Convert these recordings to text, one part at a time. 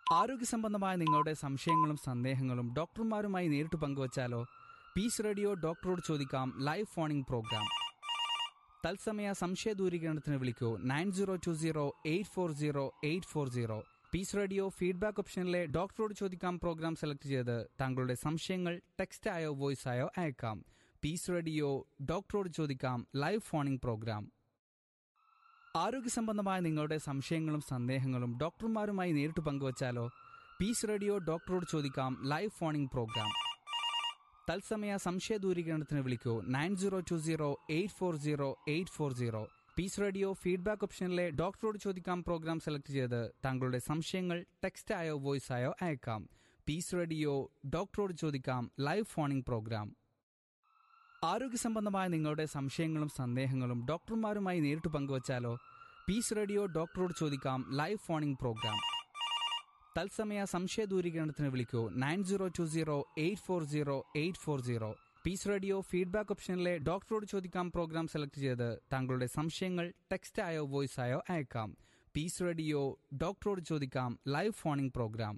ആരോഗ്യ സംബന്ധമായ നിങ്ങളുടെ സംശയങ്ങളും സന്ദേഹങ്ങളും ഡോക്ടർമാരുമായി നേരിട്ട് പങ്കുവച്ചാലോ പീസ് റേഡിയോ ഡോക്ടറോട് ചോദിക്കാം ലൈവ് ഫോണിംഗ് പ്രോഗ്രാം തത്സമയ സംശയ ദൂരീകരണത്തിന് വിളിക്കൂ nine zero two zero eight four zero eight four zero Peace Radio feedback ഓപ്ഷനിലെ ഡോക്ടറോട് ചോദിക്കാം പ്രോഗ്രാം സെലക്ട് ചെയ്ത് താങ്കളുടെ സംശയങ്ങൾ ടെക്സ്റ്റ് ആയോ വോയിസ് ആയോ അയക്കാം പീസ് റേഡിയോ ഡോക്ടറോട് ചോദിക്കാം ലൈവ് ഫോണിംഗ് പ്രോഗ്രാം ആരോഗ്യ സംബന്ധമായ നിങ്ങളുടെ സംശയങ്ങളും സന്ദേഹങ്ങളും ഡോക്ടർമാരുമായി നേരിട്ട് പങ്കുവച്ചാലോ പീസ് റേഡിയോ ഡോക്ടറോട് ചോദിക്കാം ലൈവ് ഫോണിംഗ് പ്രോഗ്രാം തത്സമയ സംശയ ദൂരീകരണത്തിന് വിളിക്കൂ nine zero two zero eight four zero eight four zero Peace Radio feedback ഓപ്ഷനിലെ ഡോക്ടറോട് ചോദിക്കാം പ്രോഗ്രാം സെലക്ട് ചെയ്ത് താങ്കളുടെ സംശയങ്ങൾ ടെക്സ്റ്റ് ആയോ വോയിസ് ആയോ അയക്കാം പീസ് റേഡിയോ ഡോക്ടറോട് ചോദിക്കാം ലൈവ് ഫോണിംഗ് പ്രോഗ്രാം ആരോഗ്യ സംബന്ധമായ നിങ്ങളുടെ സംശയങ്ങളും സന്ദേഹങ്ങളും ഡോക്ടർമാരുമായി നേരിട്ട് പങ്കുവച്ചാലോ പീസ് റേഡിയോ ഡോക്ടറോട് ചോദിക്കാം ലൈവ് ഫോണിംഗ് പ്രോഗ്രാം തത്സമയ സംശയ ദൂരീകരണത്തിന് വിളിക്കൂ nine zero two zero eight four zero eight four zero Peace Radio feedback ഓപ്ഷനിലെ ഡോക്ടറോട് ചോദിക്കാം പ്രോഗ്രാം സെലക്ട് ചെയ്ത് താങ്കളുടെ സംശയങ്ങൾ ടെക്സ്റ്റ് ആയോ വോയിസ് ആയോ അയക്കാം പീസ് റേഡിയോ ഡോക്ടറോട് ചോദിക്കാം ലൈവ് ഫോണിംഗ് പ്രോഗ്രാം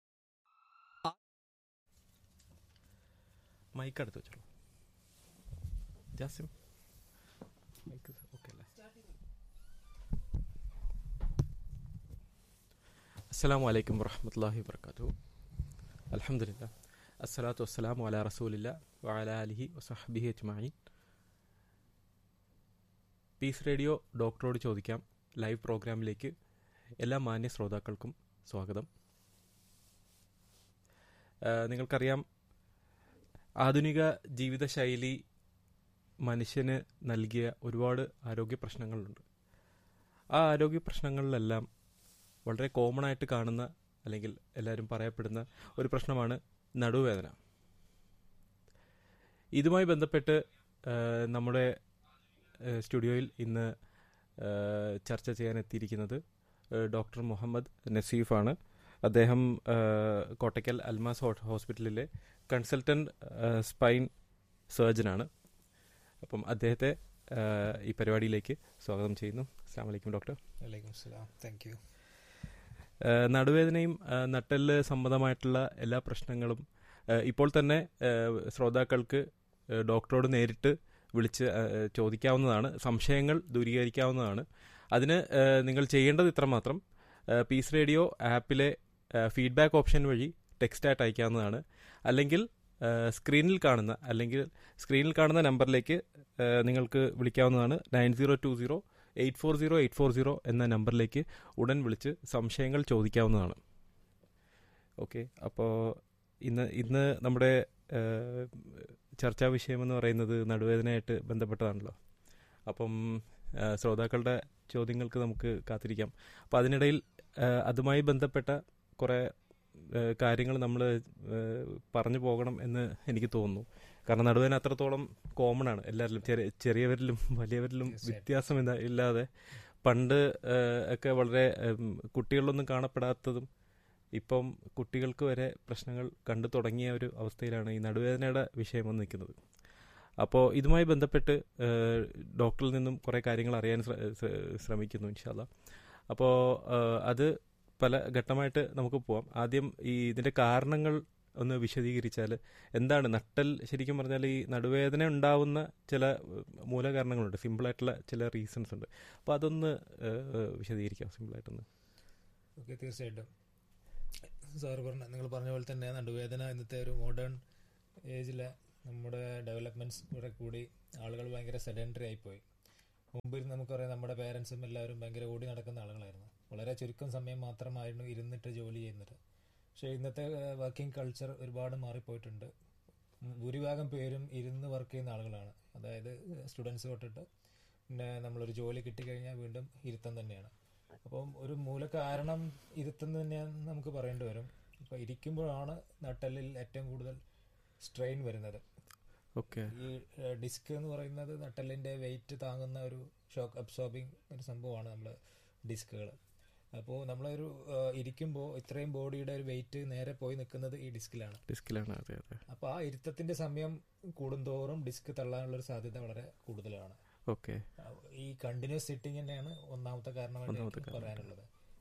മൈക്ക് അടുത്ത് വെച്ചോളൂ ജാസിം മൈക്ക് ഓക്കെ അല്ലേ അസ്സാം വലൈക്കും വറഹമത്തല്ലാഹി വർക്കാത്തു അലഹമുല്ല അസ്സലാത്തു വസ്സലാമു അല റസൂലില്ല വഅല അലിഹി വസഹബിഹി അജ്മായിൻ പീസ് റേഡിയോ ഡോക്ടറോട് ചോദിക്കാം ലൈവ് പ്രോഗ്രാമിലേക്ക് എല്ലാ മാന്യ ശ്രോതാക്കൾക്കും സ്വാഗതം ആ, നിങ്ങൾക്കറിയാം ആധുനിക ജീവിതശൈലി മനുഷ്യന് നൽകിയ ഒരുപാട് ആരോഗ്യ പ്രശ്നങ്ങളുണ്ട് ആ ആരോഗ്യ പ്രശ്നങ്ങളിലെല്ലാം വളരെ കോമൺ ആയിട്ട് കാണുന്ന അല്ലെങ്കിൽ എല്ലാവരും പറയപ്പെടുന്ന ഒരു പ്രശ്നമാണ് നടുവേദന ഇതുമായി ബന്ധപ്പെട്ട് ആ, നമ്മുടെ ആ, സ്റ്റുഡിയോയിൽ ഇന്ന് ആ, ചർച്ച ചെയ്യാൻ എത്തിയിരിക്കുന്നത് ആ, ഡോക്ടർ മുഹമ്മദ് നസീഫാണ് അദ്ദേഹം ആ, കോട്ടയ്ക്കൽ അൽമാസ് ഹോ- ഹോസ്പിറ്റലിലെ കൺസൾട്ടന്റ് ആ, സ്പൈൻ സർജനാണ് അപ്പം അദ്ദേഹത്തെ ആ, ഈ പരിപാടിയിലേക്ക് സ്വാഗതം ചെയ്യുന്നു അസ്സാം വലൈക്കും ഡോക്ടർ വലൈക്കും സ്ലാം താങ്ക് യു ആ, നടുവേദനയും ആ, നട്ടെല്ല് സംബന്ധമായിട്ടുള്ള എല്ലാ പ്രശ്നങ്ങളും ആ, ഇപ്പോൾ തന്നെ ആ, ശ്രോതാക്കൾക്ക് ആ, ഡോക്ടറോട് നേരിട്ട് വിളിച്ച് ആ, ചോദിക്കാവുന്നതാണ് സംശയങ്ങൾ ദൂരീകരിക്കാവുന്നതാണ് അതിന് ആ, നിങ്ങൾ ചെയ്യേണ്ടത് ഇത്രമാത്രം ആ, പീസ് റേഡിയോ ആപ്പിലെ ആ, ഫീഡ്ബാക്ക് ഓപ്ഷൻ വഴി ടെക്സ്റ്റായിട്ട് അയക്കാവുന്നതാണ് അല്ലെങ്കിൽ ആ, സ്ക്രീനിൽ കാണുന്ന അല്ലെങ്കിൽ സ്ക്രീനിൽ കാണുന്ന നമ്പറിലേക്ക് ആ, നിങ്ങൾക്ക് വിളിക്കാവുന്നതാണ് nine zero two zero eight four zero eight four zero എന്ന നമ്പറിലേക്ക് ഉടൻ വിളിച്ച് സംശയങ്ങൾ ചോദിക്കാവുന്നതാണ് ഓക്കെ അപ്പോൾ ഇന്ന് ഇന്ന് നമ്മുടെ ആ, ചർച്ചാ വിഷയമെന്ന് പറയുന്നത് നടുവേദനയായിട്ട് ബന്ധപ്പെട്ടതാണല്ലോ അപ്പം ആ, ശ്രോതാക്കളുടെ ചോദ്യങ്ങൾക്ക് നമുക്ക് കാത്തിരിക്കാം അപ്പോൾ അതിനിടയിൽ ആ, അതുമായി ബന്ധപ്പെട്ട കുറേ കാര്യങ്ങൾ നമ്മൾ പറഞ്ഞു പോകണം എന്ന് എനിക്ക് തോന്നുന്നു കാരണം നടുവേദന അത്രത്തോളം കോമൺ ആണ് എല്ലാവരിലും ചെറിയ ചെറിയവരിലും വലിയവരിലും തീർച്ചയായും. വ്യത്യാസം ഇല്ല- ഇല്ലാതെ പണ്ട് ആ, ഒക്കെ വളരെ ഉം, കുട്ടികളിലൊന്നും കാണപ്പെടാത്തതും ഇപ്പം കുട്ടികൾക്ക് വരെ പ്രശ്നങ്ങൾ കണ്ടു തുടങ്ങിയ ഒരു അവസ്ഥയിലാണ് ഈ നടുവേദനയുടെ വിഷയം വന്ന് നിൽക്കുന്നത് അപ്പോൾ ഇതുമായി ബന്ധപ്പെട്ട് ആ, ഡോക്ടറിൽ നിന്നും കുറേ കാര്യങ്ങൾ അറിയാൻ ശ്ര- ശ്ര- ശ്രമിക്കുന്നു ഇൻഷാല്ല അപ്പോൾ അത് പല ഘട്ടമായിട്ട് നമുക്ക് പോവാം ആദ്യം ഈ ഇതിന്റെ കാരണങ്ങൾ ഒന്ന് വിശദീകരിച്ചാൽ എന്താണ് നട്ടൽ ശരിക്കും പറഞ്ഞാൽ ഈ നടുവേദന ഉണ്ടാവുന്ന ചില ഏഹ്, മൂലകാരണങ്ങളുണ്ട് സിമ്പിളായിട്ടുള്ള ചില റീസൺസ് ഉണ്ട് അപ്പോൾ അതൊന്ന് ഏഹ്, വിശദീകരിക്കാം സിമ്പിളായിട്ടൊന്ന് ഓക്കെ തീർച്ചയായിട്ടും സാർ പറഞ്ഞ നിങ്ങൾ പറഞ്ഞ പോലെ തന്നെ നടുവേദന ഇന്നത്തെ ഒരു മോഡേൺ ഏജിലെ നമ്മുടെ ഡെവലപ്മെന്റ്സ് കൂടെ കൂടി ആളുകൾ ഭയങ്കര സെഡൻഡറി ആയിപ്പോയി മുമ്പിൽ നമുക്കറിയാം നമ്മുടെ പേരൻസും എല്ലാവരും ഭയങ്കര ഓടി നടക്കുന്ന ആളുകളായിരുന്നു വളരെ ചുരുക്കം സമയം മാത്രമായിരുന്നു ഇരുന്നിട്ട് ജോലി ചെയ്യുന്നത് പക്ഷേ ഇന്നത്തെ വർക്കിംഗ് കൾച്ചർ ഒരുപാട് മാറിപ്പോയിട്ടുണ്ട് ഉം, ഭൂരിഭാഗം പേരും ഇരുന്ന് വർക്ക് ചെയ്യുന്ന ആളുകളാണ് അതായത് സ്റ്റുഡൻസ് തൊട്ടിട്ട് പിന്നെ നമ്മളൊരു ജോലി കിട്ടിക്കഴിഞ്ഞാൽ വീണ്ടും ഇരുത്തം തന്നെയാണ് അപ്പം ഒരു മൂല കാരണം ഇരുത്തം തന്നെയാന്ന് നമുക്ക് പറയേണ്ടി വരും ഇപ്പൊ ഇരിക്കുമ്പോഴാണ് നട്ടലിൽ ഏറ്റവും കൂടുതൽ സ്ട്രെയിൻ വരുന്നത് ഓക്കെ ഈ ഡിസ്ക് എന്ന് പറയുന്നത് നട്ടലിന്റെ വെയിറ്റ് താങ്ങുന്ന ഒരു ഷോക്ക് അബ്സോർബിങ് ഒരു സംഭവമാണ് നമ്മൾ ഡിസ്കുകൾ അപ്പോൾ നമ്മളൊരു ഇരിക്കുമ്പോൾ ഇത്രയും ബോഡിയുടെ ഒരു വെയിറ്റ് നേരെ പോയി നിൽക്കുന്നത് ഈ ഡിസ്കിലാണ് ഡിസ്കിലാണ് അതെ അതെ അപ്പൊ ആ ഇരുത്തത്തിന്റെ സമയം കൂടുന്തോറും ഡിസ്ക് തള്ളാനുള്ള ഒരു സാധ്യത വളരെ കൂടുതലാണ് ഓക്കെ ഈ കണ്ടിന്യൂസ് സിറ്റിംഗ് തന്നെയാണ് ഒന്നാമത്തെ കാരണമായിട്ട് ഒന്നാമത്തെ എനിക്ക് കാരണം. പറയാനുള്ളത്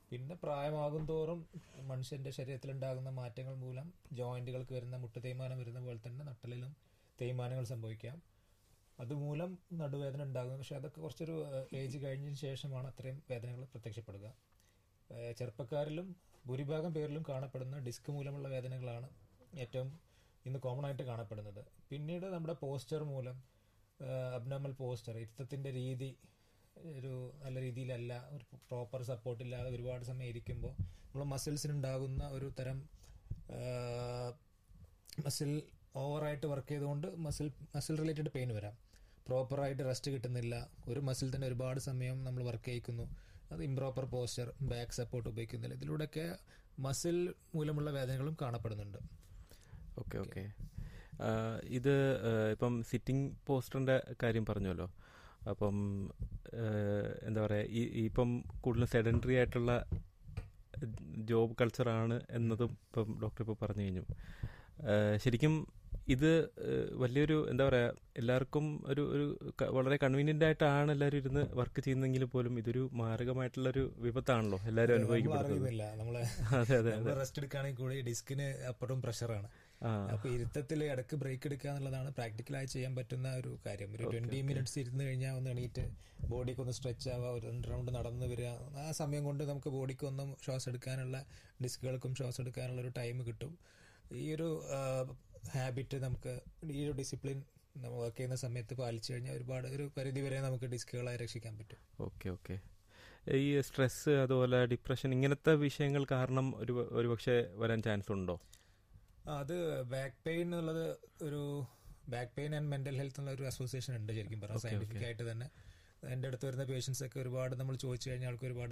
പിന്നെ പ്രായമാകും തോറും മനുഷ്യന്റെ ശരീരത്തിൽ ഉണ്ടാകുന്ന മാറ്റങ്ങൾ മൂലം ജോയിന്റുകൾക്ക് വരുന്ന മുട്ട് തേയ്മാനം വരുന്ന പോലെ തന്നെ നട്ടലിലും തേയ്മാനങ്ങൾ സംഭവിക്കാം അതുമൂലം നടുവേദന ഉണ്ടാകുന്നത് പക്ഷെ അതൊക്കെ കുറച്ചൊരു ഏജ് കഴിഞ്ഞതിന് ശേഷമാണ് അത്രയും വേദനകൾ പ്രത്യക്ഷപ്പെടുക ഏഹ് ചെറുപ്പക്കാരിലും ഭൂരിഭാഗം പേരിലും കാണപ്പെടുന്ന ഡിസ്ക് മൂലമുള്ള വേദനകളാണ് ഏറ്റവും ഇന്ന് കോമൺ ആയിട്ട് കാണപ്പെടുന്നത് പിന്നീട് നമ്മുടെ പോസ്റ്റർ മൂലം അബ്നോമൽ പോസ്റ്റർ ഇരുത്തത്തിന്റെ രീതി ഒരു നല്ല രീതിയിലല്ല ഒരു പ്രോപ്പർ സപ്പോർട്ട് ഇല്ലാതെ ഒരുപാട് സമയം ഇരിക്കുമ്പോൾ നമ്മൾ മസിൽസിനുണ്ടാകുന്ന ഒരു തരം മസിൽ ഓവറായിട്ട് വർക്ക് ചെയ്തുകൊണ്ട് മസിൽ മസിൽ റിലേറ്റഡ് പെയിൻ വരാം പ്രോപ്പറായിട്ട് റെസ്റ്റ് കിട്ടുന്നില്ല ഒരു മസിൽ തന്നെ ഒരുപാട് സമയം നമ്മൾ വർക്ക് ചെയ്യിക്കുന്നു അത് ഇംപ്രോപ്പർ പോസ്റ്റർ ബാക്ക് സപ്പോർട്ട് ഉപയോഗിക്കുന്നില്ല ഇതിലൂടെയൊക്കെ മസിൽ മൂലമുള്ള വേദനകളും കാണപ്പെടുന്നുണ്ട് ഓക്കെ ഓക്കെ ഇത് ആ, ഇപ്പം സിറ്റിംഗ് പോസ്റ്ററിന്റെ കാര്യം പറഞ്ഞല്ലോ അപ്പം ആ, എന്താ പറയുക ഈ ഈ ഇപ്പം കൂടുതലും സെഡൻറ്ററി ആയിട്ടുള്ള ജോബ് കൾച്ചറാണ് എന്നതും ഇപ്പം ഡോക്ടർ ഇപ്പോൾ പറഞ്ഞു കഴിഞ്ഞു ആ, ശരിക്കും ഇത് ആ, വലിയൊരു എന്താ പറയുക എല്ലാവർക്കും ഒരു ഒരു ക- വളരെ കൺവീനിയൻ്റ് ആയിട്ടാണ് എല്ലാവരും ഇരുന്ന് വർക്ക് ചെയ്യുന്നെങ്കിൽ പോലും ഇതൊരു മാരകമായിട്ടുള്ളൊരു വിപത്താണല്ലോ എല്ലാവരും നമ്മൾ അനുഭവിക്കപ്പെടുന്നത് അറിയുന്നില്ല നമ്മളെ അതെ അതെ നമ്മൾ അതെ റെസ്റ്റ് എടുക്കുകയാണെങ്കിൽ കൂടി ഡിസ്കിന് അപ്പുറം പ്രഷറാണ് ആ അപ്പൊ ഇരുത്തത്തിൽ ഇടക്ക് ബ്രേക്ക് എടുക്കുക എന്നുള്ളതാണ് പ്രാക്ടിക്കലായി ചെയ്യാൻ പറ്റുന്ന ഒരു കാര്യം ഒരു ട്വന്റി മിനിറ്റ്സ് ഇരുന്ന് കഴിഞ്ഞാൽ ഒന്ന് എണീറ്റ് ബോഡിക്ക് ഒന്ന് സ്ട്രെച്ച് ആവുക ഒരു രണ്ട് റൗണ്ട് നടന്നു വരിക ആ സമയം കൊണ്ട് നമുക്ക് ബോഡിക്ക് ഒന്നും ശ്വാസം എടുക്കാനുള്ള ഡിസ്കുകൾക്കും ശ്വാസം എടുക്കാനുള്ള ഒരു ടൈം കിട്ടും ഈ ഒരു ഹാബിറ്റ് നമുക്ക് ഈ ഒരു ഡിസിപ്ലിൻ നമ്മൾ വർക്ക് ചെയ്യുന്ന സമയത്ത് പാലിച്ചു കഴിഞ്ഞാൽ ഒരുപാട് ഒരു പരിധി വരെ നമുക്ക് ഡിസ്കുകളെ രക്ഷിക്കാൻ പറ്റും ഓക്കെ ഓക്കെ ഈ സ്ട്രെസ് അതുപോലെ ഡിപ്രഷൻ ഇങ്ങനത്തെ വിഷയങ്ങൾ കാരണം ഒരു ഒരു പക്ഷേ വരാൻ ചാൻസ് ഉണ്ടോ ആ, അത് ബാക്ക് പെയിൻ എന്നുള്ളത് ഒരു back pain and mental health എന്നുള്ള ഒരു അസോസിയേഷൻ ഉണ്ട് ശരിക്കും പറഞ്ഞാൽ Okay, സയന്റിഫിക് okay. ആയിട്ട് തന്നെ എൻ്റെ അടുത്ത് വരുന്ന പേഷ്യൻസ് ഒക്കെ ഒരുപാട് നമ്മൾ ചോദിച്ചു കഴിഞ്ഞാൽ ആൾക്ക് ഒരുപാട്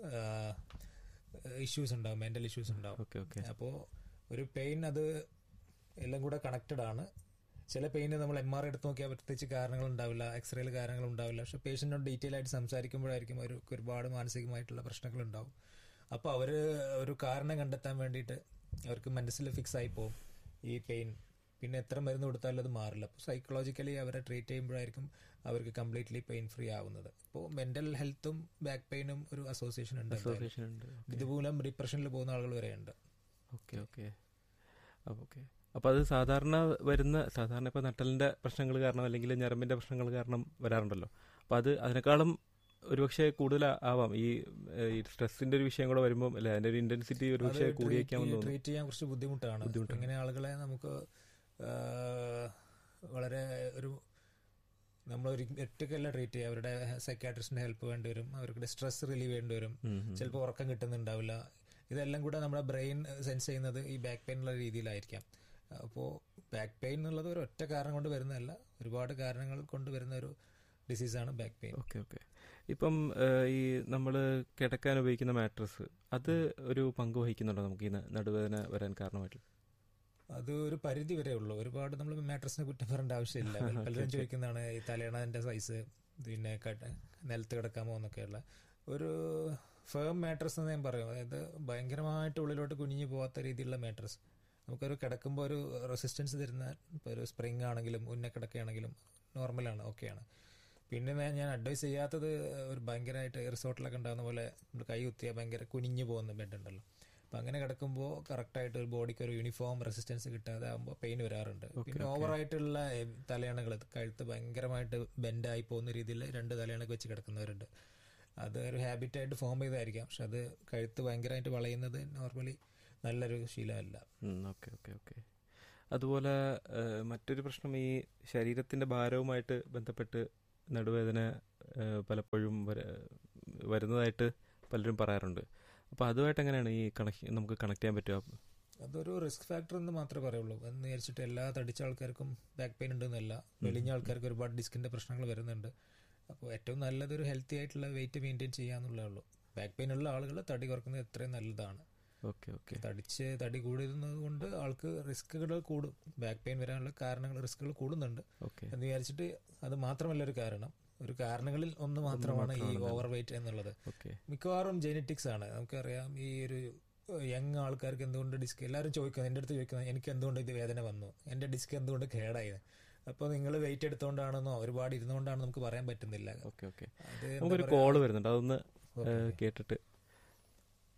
ഇഷ്യൂസ് ഉണ്ടാവും മെന്റൽ ഇഷ്യൂസ് ഉണ്ടാവും ഓക്കെ ഓക്കെ അപ്പോൾ ഒരു പെയിൻ അത് എല്ലാം കൂടെ കണക്റ്റഡ് ആണ് ചില പെയിന് നമ്മൾ എം ആർ എടുത്ത് നോക്കിയാൽ പ്രത്യേകിച്ച് കാരണങ്ങൾ ഉണ്ടാവില്ല എക്സ്റേയിൽ കാരണങ്ങൾ ഉണ്ടാവില്ല പക്ഷെ പേഷ്യന്റിനോട് ഡീറ്റെയിൽ ആയിട്ട് സംസാരിക്കുമ്പോഴായിരിക്കും അവർക്ക് ഒരുപാട് മാനസികമായിട്ടുള്ള പ്രശ്നങ്ങൾ ഉണ്ടാവും അപ്പോൾ അവർ ഒരു കാരണം കണ്ടെത്താൻ വേണ്ടിയിട്ട് അവർക്ക് മനസ്സിൽ ഫിക്സ് ആയി പോകും ഈ പെയിൻ പിന്നെ എത്ര മരുന്ന് കൊടുത്താലും അത് മാറില്ല അപ്പോൾ സൈക്കോളജിക്കലി അവരെ ട്രീറ്റ് ചെയ്യുമ്പോഴായിരിക്കും അവർക്ക് കംപ്ലീറ്റ്ലി പെയിൻ ഫ്രീ ആവുന്നത് അപ്പോൾ മെന്റൽ ഹെൽത്തും ബാക്ക് പെയിനും ഒരു അസോസിയേഷൻ ഉണ്ട് എന്തായാലും. അസോസിയേഷൻ ഉണ്ട് ഇതുമൂലം ഡിപ്രഷനിൽ പോകുന്ന ആളുകൾ വരെയുണ്ട് ഓക്കെ ഓക്കെ ഓക്കെ അപ്പോൾ അത് സാധാരണ വരുന്ന സാധാരണ ഇപ്പോൾ നട്ടലിൻ്റെ പ്രശ്നങ്ങൾ കാരണം അല്ലെങ്കിൽ ഞരമ്പിൻ്റെ പ്രശ്നങ്ങൾ കാരണം വരാറുണ്ടല്ലോ അപ്പോൾ അത് അതിനേക്കാളും ഒരുപക്ഷെ കൂടുതൽ ആവാം ഈ ഏഹ്, ഈ സ്ട്രെസ്സിന്റെ ഒരു വിഷയം കൂടെ വരുമ്പോൾ അല്ലെ അതിന്റെ ഒരു ഇന്റൻസിറ്റി ഒരുപക്ഷെ കൂടിയേക്കാമെന്ന് തോന്നുന്നു ട്രീറ്റ് ചെയ്യാൻ കുറച്ച് ബുദ്ധിമുട്ടാണ് ബുദ്ധിമുട്ടാണ്. ഇങ്ങനെ ആളുകളെ നമുക്ക് ആ, വളരെ ഒരു നമ്മൾ ഒരു ഒറ്റയ്ക്കല്ല ട്രീറ്റ് ചെയ്യുക അവരുടെ സൈക്കാട്രിസ്റ്റിന്റെ ഹെൽപ്പ് വേണ്ടി വരും അവർക്ക് സ്ട്രെസ് റിലീവ് വേണ്ടി വരും ഉം, ഉം. ചിലപ്പോൾ ഉറക്കം കിട്ടുന്നുണ്ടാവില്ല ഇതെല്ലാം കൂടെ നമ്മുടെ ബ്രെയിൻ സെൻസ് ചെയ്യുന്നത് ഈ ബാക്ക് പെയിൻ ഉള്ള രീതിയിലായിരിക്കാം അപ്പോൾ ബാക്ക് പെയിൻ എന്നുള്ളത് ഒരു ഒറ്റ കാരണം കൊണ്ട് വരുന്നതല്ല ഒരുപാട് കാരണങ്ങൾ കൊണ്ട് വരുന്ന ഒരു ഡിസീസാണ് ബാക്ക് പെയിൻ ഓക്കെ ഓക്കെ ഇപ്പം ഏഹ്, ഈ നമ്മൾ കിടക്കാൻ ഉപയോഗിക്കുന്ന മാട്രസ് അത് ഒരു പങ്ക് വഹിക്കുന്നുണ്ടോ നമുക്ക് ഈ ന- നടുവേദന വരാൻ കാരണമായിട്ട് അത് ഒരു പരിധി വരെ ഉള്ളൂ ഒരുപാട് നമ്മൾ മാട്രസിനെ കുറ്റം പറയേണ്ട ആവശ്യമില്ല Okay, പലരും okay. ചോദിക്കുന്നതാണ് ഈ തലയണന്റെ സൈസ് പിന്നെ കട- നിലത്ത് കിടക്കാമോ എന്നൊക്കെയുള്ള ഒരു ഫേം മാട്രസ് എന്ന് ഞാൻ പറയും അതായത് ഭയങ്കരമായിട്ട് ഉള്ളിലോട്ട് കുനിഞ്ഞു പോകാത്ത രീതിയിലുള്ള മാട്രസ് നമുക്കൊരു കിടക്കുമ്പോൾ ഒരു റെസിസ്റ്റൻസ് തരുന്ന ഇപ്പോൾ ഒരു സ്പ്രിങ് ആണെങ്കിലും ഉന്ന കിടക്കുകയാണെങ്കിലും നോർമലാണ് ഓക്കെയാണ് പിന്നെ ഞാൻ- ഞാൻ അഡ്വൈസ് ചെയ്യാത്തത് ഒരു ഭയങ്കരമായിട്ട് റിസോർട്ടിലൊക്കെ ഉണ്ടാകുന്ന പോലെ നമ്മൾ കൈ കുത്തിയാൽ ഭയങ്കര കുനിഞ്ഞു പോകുന്ന ബെഡ് ഉണ്ടല്ലോ അപ്പം അങ്ങനെ കിടക്കുമ്പോൾ കറക്റ്റായിട്ട് ഒരു ബോഡിക്ക് ഒരു യൂണിഫോം റെസിസ്റ്റൻസ് കിട്ടാതെ ആകുമ്പോൾ പെയിൻ വരാറുണ്ട് Okay, പിന്നെ okay. ഓവറായിട്ടുള്ള തലയണകൾ കഴുത്ത് ഭയങ്കരമായിട്ട് ബെൻഡായി പോകുന്ന രീതിയിൽ രണ്ട് തലയണക്ക് വെച്ച് കിടക്കുന്നവരുണ്ട് അത് ഒരു ഹാബിറ്റായിട്ട് ഫോം ചെയ്തായിരിക്കാം പക്ഷെ അത് കഴുത്ത് ഭയങ്കരമായിട്ട് വളയുന്നത് നോർമലി നല്ലൊരു ശീലമല്ല ഓക്കെ ഓക്കെ ഓക്കെ അതുപോലെ ഏഹ്, മറ്റൊരു പ്രശ്നം ഈ ശരീരത്തിന്റെ ഭാരവുമായിട്ട് ബന്ധപ്പെട്ട് നടുവേദന ഏഹ്, പലപ്പോഴും വര- വരുന്നതായിട്ട് പലരും പറയാറുണ്ട് അപ്പോൾ അതുമായിട്ട് എങ്ങനെയാണ് ഈ കണക്ഷൻ നമുക്ക് കണക്ട് ചെയ്യാൻ പറ്റുക അതൊരു റിസ്ക് ഫാക്ടർ എന്ന് മാത്രമേ പറയുള്ളൂ എന്ന് വിചാരിച്ചിട്ട് എല്ലാ തടിച്ച ആൾക്കാർക്കും ബാക്ക് പെയിൻ ഉണ്ടെന്നല്ല വെളിഞ്ഞ ആൾക്കാർക്ക് ഒരുപാട് ഡിസ്കിന്റെ പ്രശ്നങ്ങൾ വരുന്നുണ്ട് അപ്പോൾ ഏറ്റവും നല്ലത് ഒരു ഹെൽത്തി ആയിട്ടുള്ള വെയിറ്റ് മെയിൻറ്റെയിൻ ചെയ്യാന്നുള്ളേ ഉള്ളൂ ബാക്ക് പെയിൻ ഉള്ള ആളുകൾ തടി കുറക്കുന്നത് എത്രയും നല്ലതാണ് ഓക്കെ ഓക്കെ തടിച്ച് തടി കൂടുന്നത് കൊണ്ട് ആൾക്ക് റിസ്കുകൾ കൂടും ബാക്ക് പെയിൻ വരാനുള്ള കാരണങ്ങൾ റിസ്കുകൾ കൂടുന്നുണ്ട് ഓക്കെ എന്ന് വിചാരിച്ചിട്ട് അത് മാത്രമല്ല ഒരു കാരണം ഒരു കാരണങ്ങളിൽ ഒന്ന് മാത്രമാണ് ഈ മാത്രമാണ് ഓവർ വെയിറ്റ് എന്നുള്ളത് ഓക്കെ മിക്കവാറും ജെനറ്റിക്സ് ആണ് നമുക്കറിയാം ഈ ഒരു യങ് ആൾക്കാർക്ക് എന്തുകൊണ്ട് ഡിസ്ക് എല്ലാവരും ചോദിക്കുന്നത് എൻ്റെ അടുത്ത് ചോദിക്കുന്നത് എനിക്ക് എന്തുകൊണ്ട് ഇത് വേദന വന്നു എൻ്റെ ഡിസ്ക് എന്തുകൊണ്ട് കേടായി അപ്പോൾ നിങ്ങൾ വെയിറ്റ് എടുത്തോണ്ടാണെന്നോ ഒരുപാട് ഇരുന്നുകൊണ്ടാണെന്ന് നമുക്ക് പറയാൻ പറ്റുന്നില്ല ഓക്കെ ഓക്കെ അത് എന്താ നമുക്കൊരു പറയാ, കോള് വരുന്നുണ്ട് അതൊന്ന് ഓക്കേ, ഏഹ്, ഓക്കേ. കേട്ടിട്ട്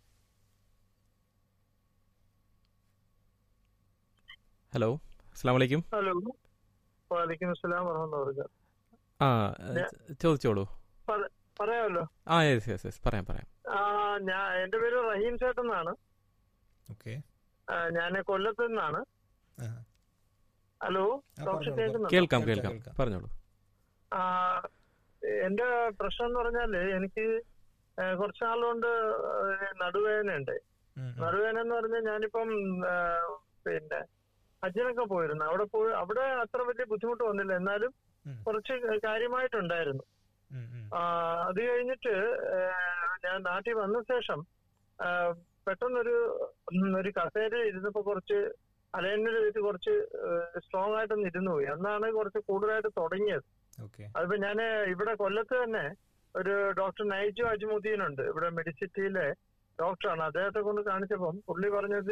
ഹലോ അസ്സാം വലൈക്കും ഹലോ വാലിക്കും അസ്സലാം വറഹ്മത്തുള്ളാഹി ആ ഏഹ്, ചോദിച്ചോളൂ പറയാമല്ലോ ആ യെസ് യെസ് യെസ് പറയാം പറയാം ആ ഞാൻ എന്റെ പേര് റഹീം ചേട്ടൻ എന്നാണ് ഓക്കെ ഞാൻ കൊല്ലത്ത് നിന്നാണ് ഹലോ ഡോക്ടർ കേൾക്കുന്നുണ്ടോ കേൾക്കാം കേൾക്കാം, കേൾക്കാം കേൾക്കാം. പറഞ്ഞോളൂ ആ എന്റെ പ്രശ്നം എന്ന് പറഞ്ഞാല് എനിക്ക് ഏ, കുറച്ച് നാളുകൊണ്ട് ഏ, നടുവേദന ഉണ്ട് നടുവേദന എന്ന് പറഞ്ഞാൽ ഞാനിപ്പം ആ, പിന്നെ ഹജ്ജിനൊക്കെ പോയിരുന്നു അവിടെ പോയി അവിടെ അത്ര വലിയ ബുദ്ധിമുട്ട് വന്നില്ല എന്നാലും ഉം. കുറച്ച് കാര്യമായിട്ടുണ്ടായിരുന്നു ആ, അത് കഴിഞ്ഞിട്ട് ഏ, ഞാൻ നാട്ടിൽ വന്ന ശേഷം ആ, പെട്ടെന്നൊരു ഉം, ഒരു കസേര ഇരുന്നപ്പോ കുറച്ച് അലൈൻമെന്റ് വെച്ച് കുറച്ച് സ്ട്രോങ് ആയിട്ടൊന്ന് ഇരുന്നു പോയി അന്നാണ് കുറച്ച് കൂടുതലായിട്ട് തുടങ്ങിയത് ഓക്കെ അതിപ്പോ ഞാൻ ഇവിടെ കൊല്ലത്ത് തന്നെ ഒരു ഡോക്ടർ നൈജു അജ്മുദ്ദീൻ ഉണ്ട് ഇവിടെ മെഡിസിറ്റിയിലെ ഡോക്ടറാണ് അദ്ദേഹത്തെ കൊണ്ട് കാണിച്ചപ്പം പുള്ളി പറഞ്ഞത്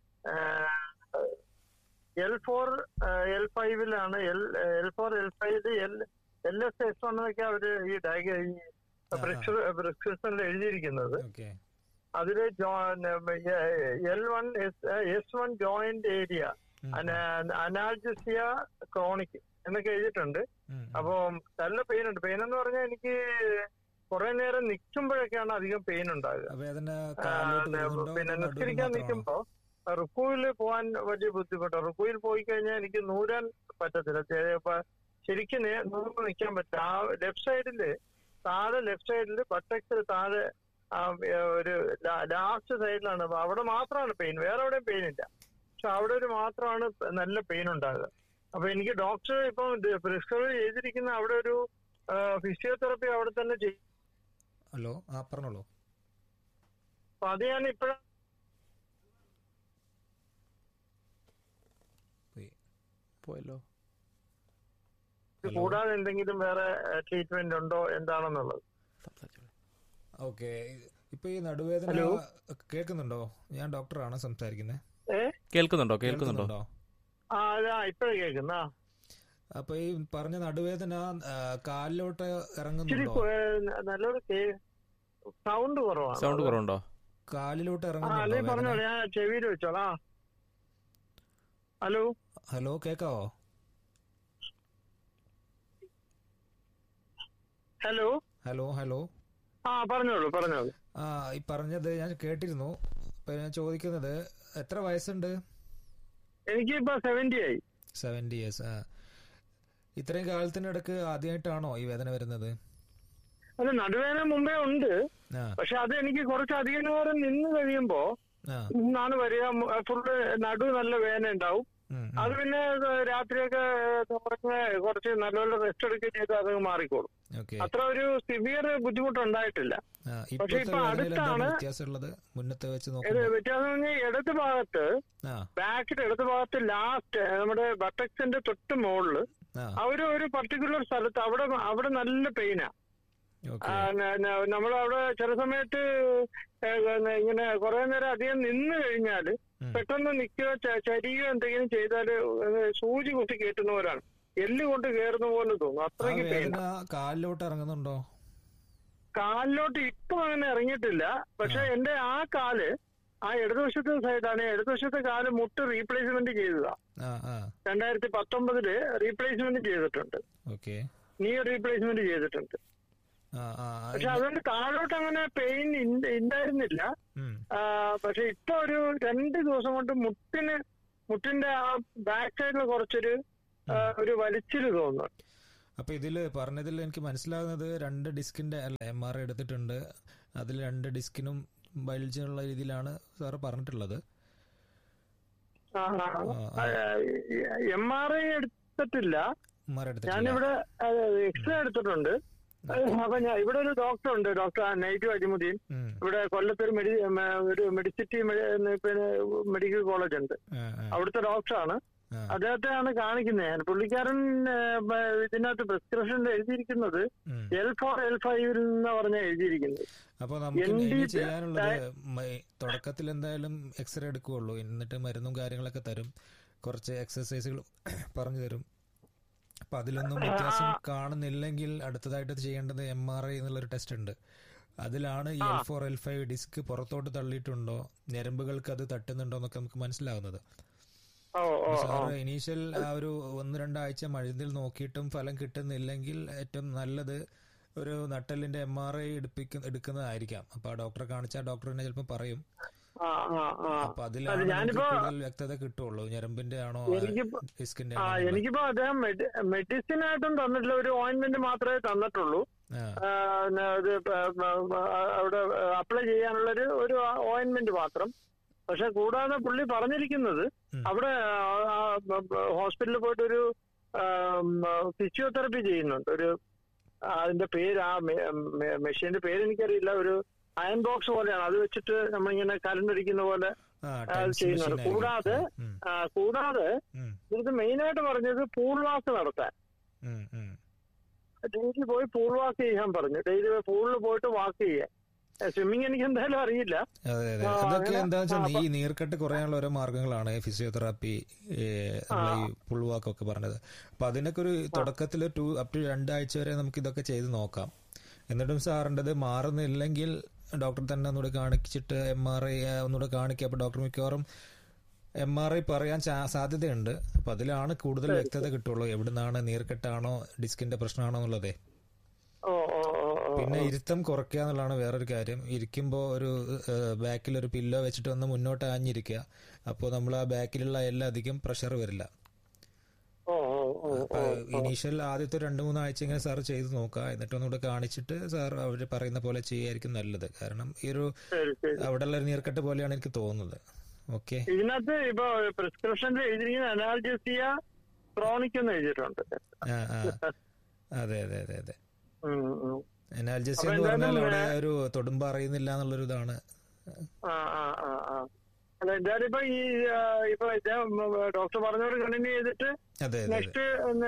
എൽ ഫോർ എൽ ഫൈവിലാണ് L L four L five L L S S one എന്നൊക്കെ അവര് ഈ ഡയഗ ഈ പ്രിസ്ക്രിപ്ഷനിൽ എഴുതിയിരിക്കുന്നത് ഓക്കെ അതില് L one S one joint area analgesia chronic എന്നൊക്കെ എഴുതിയിട്ടുണ്ട് അപ്പൊ നല്ല പെയിൻ ഉണ്ട് പെയിൻ എന്ന് പറഞ്ഞാൽ എനിക്ക് കുറെ നേരം നിൽക്കുമ്പോഴൊക്കെയാണ് അധികം പെയിൻ ഉണ്ടാകുക വേദന ആ, കാലിലോട്ട് വരുന്നുണ്ടോ പിന്നെ അതോ നടുവിൽ നിസ്കരിക്കാൻ മാത്രമാണോ? നിൽക്കുമ്പോ റുക്കുവിൽ പോകാൻ വലിയ ബുദ്ധിമുട്ടാണ് റുക്കുവിൽ പോയി കഴിഞ്ഞാൽ എനിക്ക് നൂരാൻ പറ്റത്തില്ല ചെ- ഇപ്പൊ ശരിക്കും നേ- നൂർന്ന് നിൽക്കാൻ പറ്റില്ല ആ ലെഫ്റ്റ് സൈഡില് താഴെ ലെഫ്റ്റ് സൈഡില് ബട്ടക്സിൽ താഴെ ആ, ഏ, ഒരു ലാസ്റ്റ് സൈഡിലാണ് അപ്പൊ അവിടെ മാത്രമാണ് പെയിൻ വേറെ എവിടെയും പെയിൻ ഇല്ല പക്ഷെ അവിടെ ഒരു മാത്രമാണ് നല്ല പെയിൻ ഉണ്ടാകുക അപ്പൊ എനിക്ക് ഡോക്ടർ ഇപ്പം പ്രിസ്ക്രൈബ് ചെയ്തിരിക്കുന്ന അവിടെ ഒരു ഫിസിയോതെറപ്പി അവിടെ തന്നെ ചെയ്യും ഹലോ ആ പറഞ്ഞോളൂ അപ്പൊ അത് ഞാൻ ഇപ്പോഴും പോയി പോയല്ലോ ഇത് ഹലോ. കൂടാതെ എന്തെങ്കിലും വേറെ ട്രീറ്റ്മെന്റ് ഉണ്ടോ എന്താണെന്നുള്ളത് സംസാരിച്ചോളൂ ഓക്കെ ഇപ്പൊ ഈ നടുവേദന ഹലോ. കേൾക്കുന്നുണ്ടോ ഞാൻ ഡോക്ടറാണ് സംസാരിക്കുന്നത് ഏ കേൾക്കുന്നുണ്ടോ കേൾക്കുന്നുണ്ടോ ആ അതാ ഇപ്പഴേ കേൾക്കുന്ന അപ്പൊ ഈ പറഞ്ഞ നടുവേദന ആ, കാലിലോട്ട് ഇച്ചിരി ഇറങ്ങുന്നുണ്ടോ കു- ഏ, നല്ലൊരു സൗണ്ട് കുറവാണ് സൗണ്ട് കുറവുണ്ടോ കാലിലോട്ട് ആ ഇറങ്ങുന്നുണ്ടോ അല്ലേ വേദന? പറഞ്ഞോളൂ ഞാൻ ചെവിയിൽ വെച്ചോളാം ഹലോ ഹലോ കേക്കാവോ ഹലോ ഹലോ ഹലോ ആ പറഞ്ഞോളൂ പറഞ്ഞോളൂ ആ ഈ പറഞ്ഞത് ഞാൻ കേട്ടിരുന്നു ഇപ്പൊ ഞാൻ ചോദിക്കുന്നത് എത്ര വയസ്സുണ്ട് എനിക്കിപ്പോ സെവന്റി ആയി സെവന്റി ഇയേഴ്സ് ആ ഇത്രയും കാലത്തിനിടക്ക് ആദ്യമായിട്ടാണോ ഈ വേദന വരുന്നത് അത് നടുവേദന മുമ്പേ ഉണ്ട് ആ പക്ഷെ അത് എനിക്ക് കുറച്ചധികം നേരം നിന്ന് കഴിയുമ്പോ ആ നിന്നാണ് വരിക ഫുള്ള് നടു നല്ല വേദന ഉണ്ടാവും ഉം, ഉം. അത് പിന്നെ രാത്രിയൊക്കെ ഉറങ്ങെ കുറച്ച് നല്ലപോലെ റെസ്റ്റ് എടുക്കുകയും ചെയ്ത് അത് മാറിക്കോളും ഓക്കെ അത്ര ഒരു സിവിയർ ബുദ്ധിമുട്ടുണ്ടായിട്ടില്ല ആ, പക്ഷെ ഇപ്പോഴത്തെ ഇപ്പൊ വേദനയിൽ എന്താണ് അടുത്താണ് വ്യത്യാസമുള്ളത് മുന്നത്തെ വെച്ച് ഇത് നോക്കുമ്പോൾ വ്യത്യാസം എന്ന് പറഞ്ഞാൽ ഇടത് ഭാഗത്ത് ആ ബാക്കിന്റെ ഇടത് ഭാഗത്ത് ലാസ്റ്റ് നമ്മുടെ ബട്ടക്സിന്റെ തൊട്ട് മുകളില് ആ ആ ഒരു ഒരു പർട്ടിക്കുലർ സ്ഥലത്ത് അവിടെ അവിടെ നല്ല പെയിനാ ഓക്കെ നമ്മൾ അവിടെ ചില സമയത്ത് ഏ, ഇങ്ങനെ കുറെ നേരം അധികം നിന്ന് കഴിഞ്ഞാല് ഉം. പെട്ടെന്ന് നിൽക്കുകയോ ച- ചരിയോ എന്തെങ്കിലും ചെയ്താല് സൂചി കുത്തി കയറ്റുന്നവരാണ് എല്ല് കൊണ്ട് കയറുന്ന പോലെ തോന്നും ആ അത്രയ്ക്ക് പെയിൻ വേദന കാലിലോട്ട് ഇറങ്ങുന്നുണ്ടോ കാലിലോട്ട് ഇപ്പൊ അങ്ങനെ ഇറങ്ങിയിട്ടില്ല പക്ഷെ ആ. എന്റെ ആ കാല് ആ ഇടതുവശത്തെ സൈഡാണ് ഇടതുവശത്തെ കാല് മുട്ട് റീപ്ലേസ്മെന്റ് ചെയ്തതാ ആ ആ രണ്ടായിരത്തി പത്തൊമ്പതില് റീപ്ലേസ്മെന്റ് ചെയ്തിട്ടുണ്ട് ഓക്കെ നീ റീപ്ലേസ്മെന്റ് ചെയ്തിട്ടുണ്ട് ആ ആ ആ, പക്ഷെ അതുകൊണ്ട് താഴോട്ട് അങ്ങനെ പെയിൻ ഉണ്ടായിരുന്നില്ല ഉം. ആ, പക്ഷെ ഇപ്പൊ ഒരു രണ്ട് ദിവസം കൊണ്ട് മുട്ടിന് മുട്ടിന്റെ ആ ബാക്ക് സൈഡിൽ കുറച്ചൊരു ആ, ഒരു വലിച്ചില് തോന്നുന്നു അപ്പൊ ഇതില് പറഞ്ഞതിൽ എനിക്ക് മനസ്സിലാകുന്നത് രണ്ട് ഡിസ്കിന്റെ അല്ല എം ആർ എടുത്തിട്ടുണ്ട് അതിൽ രണ്ട് ഡിസ്കിനും ബൾജ് ഉള്ള രീതിയിലാണ് സാറ് പറഞ്ഞിട്ടുള്ളത് എം ആർ ഐ എടുത്തിട്ടില്ല എം ആർ എടുത്തിട്ടില്ല ഞാനിവിടെ എക്സ്റേ എടുത്തിട്ടുണ്ട് അപ്പൊ ഞാൻ ഇവിടെ ഒരു ഡോക്ടർ ഉണ്ട് ഡോക്ടർ നൈറ്റു അജിമുദ്ദീൻ ഉം. ഇവിടെ കൊല്ലത്തൊരു മെഡി മ- ഒരു മെഡിസിറ്റി മെ- പിന്നെ മെഡിക്കൽ കോളേജ് ഉണ്ട് ആ, ആ, അവിടുത്തെ ഡോക്ടറാണ് ആ. അദ്ദേഹത്തെയാണ് കാണിക്കുന്നത് ഞാൻ പുള്ളിക്കാരൻ ഏ, ബ- ഇതിനകത്ത് പ്രിസ്ക്രിപ്ഷനിൽ എഴുതിയിരിക്കുന്നത് ഉം. എൽ ഫോർ എൽ ഫൈവിൽ എന്ന് പറഞ്ഞ എഴുതിയിരിക്കുന്നത് അപ്പൊ നമുക്ക് ND ഇനി ചെയ്യാനുള്ളത് മ- തുടക്കത്തിൽ എന്തായാലും എക്സ്റേ എടുക്കുകയുള്ളൂ എന്നിട്ട് മരുന്നും കാര്യങ്ങളൊക്കെ തരും കുറച്ച് എക്സസൈസുകൾ പറഞ്ഞു തരും അപ്പൊ അതിലൊന്നും വ്യത്യാസം കാണുന്നില്ലെങ്കിൽ അടുത്തതായിട്ട് ചെയ്യേണ്ടത് എം ആർ ഐ എന്നുള്ളൊരു ടെസ്റ്റ് ഉണ്ട് അതിലാണ് ഈ L four L five disc പുറത്തോട്ട് തള്ളിയിട്ടുണ്ടോ ഞരമ്പുകൾക്ക് അത് തട്ടുന്നുണ്ടോ എന്നൊക്കെ നമുക്ക് മനസ്സിലാവുന്നത് ആ ഓ ഓ ഓ സാറ് ഇനീഷ്യൽ ആ ഒരു ഒന്ന് രണ്ടാഴ്ച മരുന്നിൽ നോക്കിയിട്ടും ഫലം കിട്ടുന്നില്ലെങ്കിൽ ഏറ്റവും നല്ലത് ഒരു നട്ടലിന്റെ എം ആർ ഐ എടുക്കുന്നതായിരിക്കാം അപ്പൊ ആ ഡോക്ടറെ കാണിച്ചാൽ ഡോക്ടർ തന്നെ ചിലപ്പോൾ പറയും ആ ആ ആ അപ്പൊ അത് അതിലാണ് നമുക്ക് ഞാനിപ്പോ കൂടുതൽ വ്യക്തത കിട്ടുള്ളൂ ഞരമ്പിന്റെ ആണോ എനിക്കിപ്പോ ഡിസ്കിന്റെ ആ ആണോ എന്നുള്ളത്. എനിക്കിപ്പോ അദ്ദേഹം മെഡിസിൻ ആയിട്ടും തന്നിട്ടില്ല ഒരു ഓയിന്റ്മെന്റ് മാത്രമേ തന്നിട്ടുള്ളൂ ആ, ആ, പിന്നെ ഇത് പ- പ- പ- അവിടെ അപ്ലൈ ചെയ്യാനുള്ളൊരു ഒരു ഓയിന്റ്മെന്റ് മാത്രം പക്ഷെ കൂടാതെ പുള്ളി പറഞ്ഞിരിക്കുന്നത് ഉം. അവിടെ ഹോസ്പിറ്റലിൽ പോയിട്ട് ഒരു ഫിസിയോതെറപ്പി ചെയ്യുന്നുണ്ട് ഒരു ആ, അതിന്റെ പേര് ആ മെഷീന്റെ പേര് എനിക്കറിയില്ല ഒരു അയൺ ബോക്സ് പോലെയാണ് അത് വെച്ചിട്ട് നമ്മളിങ്ങനെ കരണ്ടടിക്കുന്ന പോലെ ആ, അത് ടെൻസ് ചെയ്യുന്നുണ്ട്. മെഷീൻ ആയിരിക്കും. കൂടാതെ ഉം, ആ, കൂടാതെ ഉം, ഇത് മെയിൻ ആയിട്ട് പറഞ്ഞത് പൂൾ വാക്ക് നടത്താൻ ഉം, ഉം. ഡെയിലി പോയി പൂൾ വാക്ക് ചെയ്യാൻ പറഞ്ഞു ഡെയിലി പൂളിൽ പോയിട്ട് വാക്ക് ചെയ്യാൻ സ്വിമ്മിങ് എനിക്ക് എന്തായാലും അറിയില്ല അതെ അതെ ആ, അതൊക്കെ അങ്ങനെ- എന്താ വെച്ചാൽ ആ, ഈ നീർക്കെട്ട് കുറയാനുള്ള ഓരോ മാർഗങ്ങളാണ് ഫിസിയോതെറാപ്പി നമ്മളെ ഈ പുൾവാക്കൊക്കെ പറഞ്ഞത് അപ്പൊ അതിനൊക്കെ ഒരു തുടക്കത്തിൽ ടു അപ് ടു രണ്ടാഴ്ച വരെ നമുക്ക് ഇതൊക്കെ ചെയ്ത് നോക്കാം എന്നിട്ടും സാറിൻ്റെത് മാറുന്നില്ലെങ്കിൽ ഡോക്ടർ തന്നെ ഒന്നുകൂടെ കാണിച്ചിട്ട് എം ആർ ഐ ഒന്നുകൂടെ കാണിക്കുക അപ്പൊ ഡോക്ടർ മിക്കവാറും എം ആർ ഐ പറയാൻ ചാ- സാധ്യതയുണ്ട് അപ്പൊ അതിലാണ് കൂടുതൽ വ്യക്തത കിട്ടുള്ളൂ എവിടുന്നാണ് നീർക്കെട്ടാണോ ഡിസ്കിന്റെ പ്രശ്നമാണോ എന്നുള്ളതേ ഓ ഓ ഓ ഓ പിന്നെ ഇരുത്തം കുറയ്ക്കുക എന്നുള്ളതാണ് വേറൊരു കാര്യം ഇരിക്കുമ്പോൾ ഒരു ബാക്കിൽ ഒരു പില്ലോ വെച്ചിട്ട് ഒന്ന് മുന്നോട്ട് ആഞ്ഞിരിക്കുക അപ്പോൾ നമ്മൾ ആ ബാക്കിലുള്ള എല്ലാം അധികം പ്രഷർ വരില്ല ഓ ഓ ഓ അപ്പൊ ഇനീഷ്യൽ ആദ്യത്തെ രണ്ട് മൂന്ന് ആഴ്ച ഇങ്ങനെ സാർ ചെയ്ത് നോക്കുക എന്നിട്ട് ഒന്നുകൂടെ കാണിച്ചിട്ട് സാർ അവർ പറയുന്ന പോലെ ചെയ്യായിരിക്കും നല്ലത് കാരണം ഈ ഒരു ശരി ശരി അവിടെയുള്ള ഒരു നീർക്കെട്ട് പോലെയാണ് എനിക്ക് തോന്നുന്നത് ഓക്കെ ഇതിനകത്ത് ഇപ്പൊ പ്രിസ്ക്രിപ്ഷനിൽ എഴുതിയിരിക്കുന്ന അനാൽജസിയ ക്രോണിക് എന്ന് എഴുതിയിട്ടുണ്ട് ആ ആ അതെ അതെ അതെ അതെ ഉം, ഉം. എനാൽജസി അപ്പൊ എന്ന് പറഞ്ഞാൽ എന്തായാലും, അവിടെ ഒരു തൊടുമ്പ അറിയുന്നില്ല എന്നുള്ളൊരു ഇതാണ് ആ ആ ആ ആ അല്ല എന്തായാലും ഇപ്പൊ ഈ ആ, ഇപ്പൊ ഇദ്ദേഹം ഡോക്ടർ പറഞ്ഞവർ കണ്ടിന്യൂ ചെയ്തിട്ട് അതെ അതെ അതെ നെക്സ്റ്റ്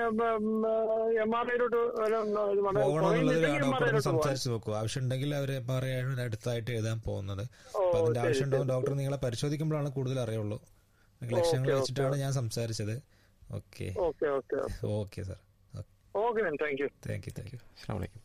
എം ആർ ഐയിലോട്ട് പോകണമെന്നുള്ളത് എം ആർ ഡോക്ടറോട് ഐയിലോട്ട് പോകാൻ സംസാരിച്ച് നോക്കൂ ആവശ്യമുണ്ടെങ്കിൽ അവരെ പറയാൻ അടുത്തായിട്ട് എഴുതാൻ പോകുന്നത് ഓ അപ്പൊ അതിന്റെ ശരി ആവശ്യമുണ്ടോ ഡോക്ടർ നിങ്ങളെ പരിശോധിക്കുമ്പോഴാണ് കൂടുതൽ അറിയുള്ളൂ ലക്ഷ്യങ്ങൾ ഓക്കെ, വെച്ചിട്ടാണ് ഞാൻ സംസാരിച്ചത് okay okay okay okay sir okay ma'am thank you thank you thank you അസ്സാം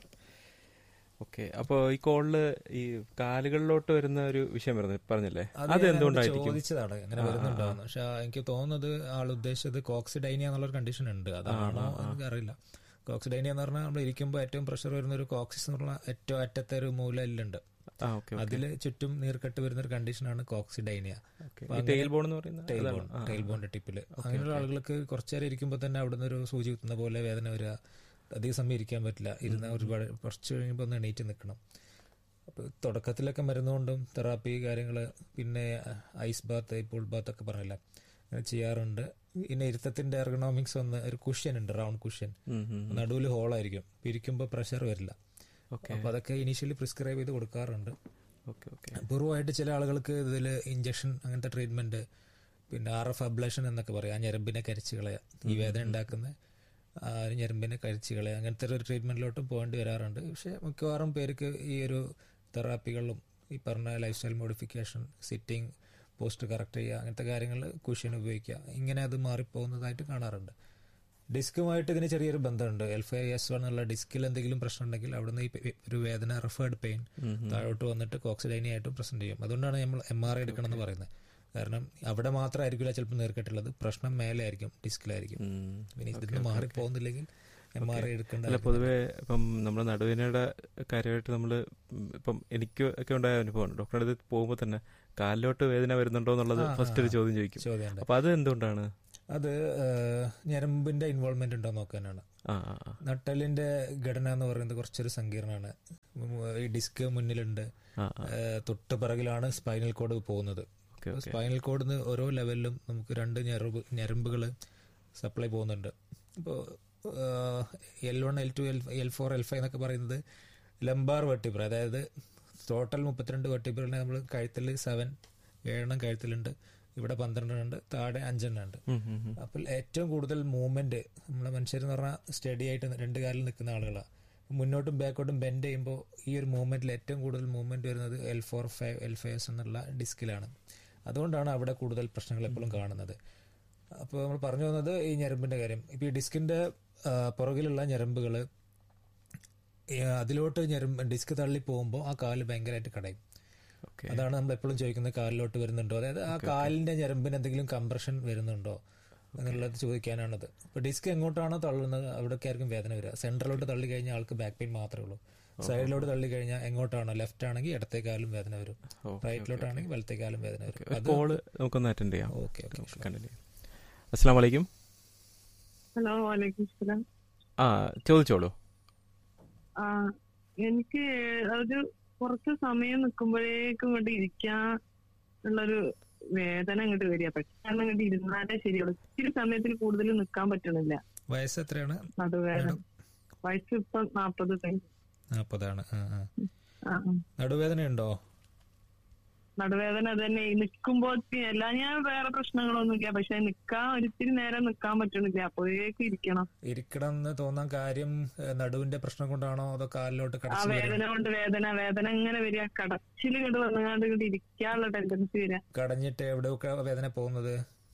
ഓക്കെ അപ്പോൾ ഈ കോളില് ഈ കാലുകളിലോട്ട് വരുന്ന ഒരു വിഷയം വരുന്നത് പറഞ്ഞല്ലേ അത് എന്തുകൊണ്ടായിരിക്കും ചോദിച്ചതാണ് അങ്ങനെ വരുന്നുണ്ടാവുന്നു പക്ഷെ എനിക്ക് തോന്നുന്നത് ആൾ ഉദ്ദേശിച്ചത് കോക്സിഡൈനിയ എന്നുള്ളൊരു കണ്ടീഷൻ ഉണ്ട് അതാണോ എനിക്ക് അറിയില്ല കോക്സിഡൈനിയ എന്ന് പറഞ്ഞാൽ നമ്മൾ ഇരിക്കുമ്പോൾ ഏറ്റവും പ്രഷർ വരുന്ന ഒരു കോക്സിസ് എന്ന് പറഞ്ഞാൽ ഏറ്റവും അറ്റത്തെ ഒരു മൂലയിലുണ്ട് ആ ഓക്കെ അതിൽ ചുറ്റും നീർക്കെട്ട് വരുന്ന ഒരു കണ്ടീഷനാണ് കോക്സിഡൈനിയ ഓക്കെ ഈ ടെയിൽ ബോൺ എന്ന് പറയുന്നത് ടൈൽ അതാണ്. ബോൺ ആ, ടൈൽ ബോണിന്റെ ടിപ്പില് അങ്ങനെയുള്ള ആളുകൾക്ക് കുറച്ചു നേരം ഇരിക്കുമ്പോൾ തന്നെ അവിടുന്ന് ഒരു സൂചി കുത്തുന്ന പോലെ വേദന വരിക അധിക സമയം ഇരിക്കാൻ പറ്റില്ല ഇരുന്ന ഒരുപാട് കുറച്ച് കഴിയുമ്പോൾ ഒന്ന് എണീറ്റ് നിൽക്കണം അപ്പോൾ തുടക്കത്തിലൊക്കെ മരുന്നുകൊണ്ടും തെറാപ്പി കാര്യങ്ങൾ പിന്നെ ഐസ് ബാത്ത് പൂൾ ബാത്ത് ഒക്കെ പറഞ്ഞില്ല അങ്ങനെ ചെയ്യാറുണ്ട് പിന്നെ ഇരുത്തത്തിന്റെ എർഗണോമിക്സ് ഒന്ന് ഒരു കുഷ്യൻ ഉണ്ട് റൗണ്ട് കുഷ്യൻ ഉം, ഉം, ഉം. നടുവിൽ ഹോളായിരിക്കും ഇരിക്കുമ്പോൾ പ്രഷർ വരില്ല ഓക്കെ അപ്പോൾ അതൊക്കെ ഇനീഷ്യലി പ്രിസ്ക്രൈബ് ചെയ്ത് കൊടുക്കാറുണ്ട് ഓക്കെ ഓക്കെ പൂർവ്വമായിട്ട് ചില ആളുകൾക്ക് ഇതിൽ ഇഞ്ചക്ഷൻ അങ്ങനത്തെ ട്രീറ്റ്മെന്റ് പിന്നെ ആർ എഫ് അബ്ലേഷൻ എന്നൊക്കെ പറയാം ആ ഞരമ്പിനെ കരിച്ചു കളയുക ഈ വേദന ഉണ്ടാക്കുന്ന ആ ഒരു ഞരമ്പിനെ കരിച്ചു കളയുക അങ്ങനത്തെ ഒരു ട്രീറ്റ്മെന്റിലോട്ടും പോകേണ്ടി വരാറുണ്ട് പക്ഷെ മിക്കവാറും പേർക്ക് ഈ ഒരു തെറാപ്പികളും ഈ പറഞ്ഞ lifestyle modification sitting post correct ചെയ്യുക അങ്ങനത്തെ കാര്യങ്ങൾ കുഷ്യൻ ഉപയോഗിക്കുക ഇങ്ങനെ അത് മാറിപ്പോകുന്നതായിട്ട് കാണാറുണ്ട് ഡിസ്കുമായിട്ട് ഇതിന് ചെറിയൊരു ബന്ധമുണ്ട് എൽഫ് എസ് വൺ എന്നുള്ള ഡിസ്കിൽ എന്തെങ്കിലും പ്രശ്നം ഉണ്ടെങ്കിൽ അവിടുന്ന് ഈ പെ- ഒരു വേദന റെഫേർഡ് പെയിൻ താഴോട്ട് വന്നിട്ട് കോക്സിഡൈനി ആയിട്ടും പ്രസന്റ് ചെയ്യും അതുകൊണ്ടാണ് നമ്മൾ എം ആർ ഐ എടുക്കണം എന്ന് പറയുന്നത് കാരണം അവിടെ മാത്രമായിരിക്കില്ല ചിലപ്പോൾ നേർക്കെട്ടുള്ളത് പ്രശ്നം മേലെ ആയിരിക്കും ഡിസ്കിലായിരിക്കും ഉം. പിന്നെ ഇതിന് മാറി പോകുന്നില്ലെങ്കിൽ എം ആർ ഐ എടുക്കേണ്ട അല്ല പൊതുവെ ഇപ്പം നമ്മുടെ നടുവേനയുടെ കാര്യമായിട്ട് നമ്മൾ ഇപ്പം എനിക്ക് ഒക്കെ ഉണ്ടായ അനുഭവമാണ് ഡോക്ടറുടെ അടുത്ത് പോകുമ്പോൾ തന്നെ കാലിലോട്ട് വേദന വരുന്നുണ്ടോ എന്നുള്ളത് ആ, ഫസ്റ്റ് ഒരു ആ. ചോദ്യം ചോദിക്കും ചോദ്യമുണ്ട് അപ്പൊ അത് എന്തുകൊണ്ടാണ് അത് ഏഹ്, ഞരമ്പിന്റെ ഇൻവോൾവ്മെന്റ് ഉണ്ടോ നോക്കാനാണ് ആ ആ ആ. നട്ടലിന്റെ ഘടന എന്ന് പറയുന്നത് കുറച്ചൊരു സങ്കീർണമാണ് ഉം, ഈ ഡിസ്ക് മുന്നിലുണ്ട് ആ ആ ഏഹ്, തൊട്ട് പിറകിലാണ് സ്പൈനൽ കോഡ് പോകുന്നത് ഓക്കെ ഓക്കെ സ്പൈനൽ കോഡിന്ന് ഓരോ ലെവലിലും നമുക്ക് രണ്ട് ഞരമ്പ് ഞരമ്പുകൾ സപ്ലൈ പോകുന്നുണ്ട് ഇപ്പോൾ L one L two L L four L five എന്നൊക്കെ പറയുന്നത് ലംബാർ വെട്ടിബ്ര അതായത് ടോട്ടൽ മുപ്പത്തിരണ്ട് വെട്ടിബ്രനെ നമ്മൾ കഴുത്തിൽ സെവൻ ഏഴെണ്ണം കഴുത്തിലുണ്ട് ഇവിടെ പന്ത്രണ്ടെണ്ണം ഉണ്ട് താഴെ അഞ്ചെണ്ണം ഉണ്ട് ഉം, ഉം, ഉം. അപ്പോൾ ഏറ്റവും കൂടുതൽ മൂവ്മെന്റ് നമ്മളെ മനുഷ്യരെന്ന് പറഞ്ഞാൽ സ്റ്റഡി ആയിട്ട് രണ്ട് കാലിൽ നിൽക്കുന്ന ആളുകളാണ് മുന്നോട്ടും ബാക്കോട്ടും ബെൻഡ് ചെയ്യുമ്പോൾ ഈ ഒരു മൂവ്മെന്റിൽ ഏറ്റവും കൂടുതൽ മൂവ്മെന്റ് വരുന്നത് L four five L five S എന്നുള്ള ഡിസ്കിലാണ് അതുകൊണ്ടാണ് അവിടെ കൂടുതൽ പ്രശ്നങ്ങൾ എപ്പോഴും കാണുന്നത് അപ്പോൾ നമ്മൾ പറഞ്ഞു വന്നത് ഈ ഞരമ്പിന്റെ കാര്യം ഇപ്പൊ ഈ ഡിസ്കിന്റെ ആ, പുറകിലുള്ള ഞരമ്പുകൾ അതിലോട്ട് ഞരമ്പ് ഡിസ്ക് തള്ളി പോകുമ്പോൾ ആ കാല് ഭയങ്കരമായിട്ട് കടയും ഓക്കെ അതാണ് നമ്മൾ എപ്പോഴും ചോദിക്കുന്നത് കാലിലോട്ട് വരുന്നുണ്ടോ അതായത് ആ കാലിന്റെ ഞരമ്പിന് എന്തെങ്കിലും കംപ്രഷൻ വരുന്നുണ്ടോ എന്നുള്ളത് ചോദിക്കാനാണത് ഇപ്പൊ ഡിസ്ക് എങ്ങോട്ടാണോ തള്ളുന്നത് അവിടേക്ക് ആയിരിക്കും വേദന വരിക സെൻട്രലോട്ട് തള്ളി കഴിഞ്ഞാൽ ആൾക്ക് ബാക്ക് പെയിൻ മാത്രമേ ഉള്ളൂ സൈഡിലോട്ട് തള്ളി കഴിഞ്ഞാൽ എങ്ങോട്ടാണോ ലെഫ്റ്റ് ആണെങ്കിൽ ഇടത്തേക്കാലും വേദന വരും റൈറ്റിലോട്ടാണെങ്കിൽ വലത്തേക്കാലും വേദന വരും അത് കോള് നമുക്കൊന്ന് അറ്റൻഡ് ചെയ്യാം ഓക്കെ ഓക്കെ കണ്ടിന്യൂ അസ്സാം വലൈക്കും ഹലോ വാലേക്കും സലാം ആ ചോദിച്ചോളൂ ആ എനിക്ക് ഒരു കുറച്ച് സമയം നിൽക്കുമ്പോഴേക്കും ഇങ്ങോട്ട് ഇരിക്കാൻ ഉള്ളൊരു വേദന അങ്ങോട്ട് വരിക പെട്ടെന്ന് അങ്ങോട്ട് ഇരുന്നാലേ ശരിയുള്ളൂ ഇത്തിരി സമയത്തിൽ കൂടുതൽ നിൽക്കാൻ പറ്റണില്ല വയസ്സ് എത്രയാണ് നടുവേദന മാഡം വയസ്സ് ഇപ്പം നാപ്പത് കഴിഞ്ഞു നാൽപ്പതാണ് ആ ആ ആ, ആ. നടുവേദന ഉണ്ടോ നടുവേദന തന്നെ ഈ നിൽക്കുമ്പോ അല്ല ഞാൻ വേറെ പ്രശ്നങ്ങളൊന്നുമില്ല പക്ഷെ നിക്കാൻ ഒരിത്തിരി നേരം നിക്കാൻ പറ്റണില്ല അപ്പോഴേക്കും ഇരിക്കണം ഇരിക്കണം എന്ന് തോന്നാൻ കാര്യം ഏഹ്, നടുവിന്റെ പ്രശ്നം കൊണ്ടാണോ അതോ കാലിലോട്ട് ആ കടച്ചു വേദന കൊണ്ട് വേദന വേദന ഇങ്ങനെ വരിക കടച്ചിൽ ഇങ്ങോട്ട് വന്നുകാണ്ട് ഇങ്ങോട്ട് ഇരിക്കാനുള്ള ടെൻഡൻസി വരിക കടഞ്ഞിട്ട് എവിടെയൊക്കെ വേദന പോകുന്നത്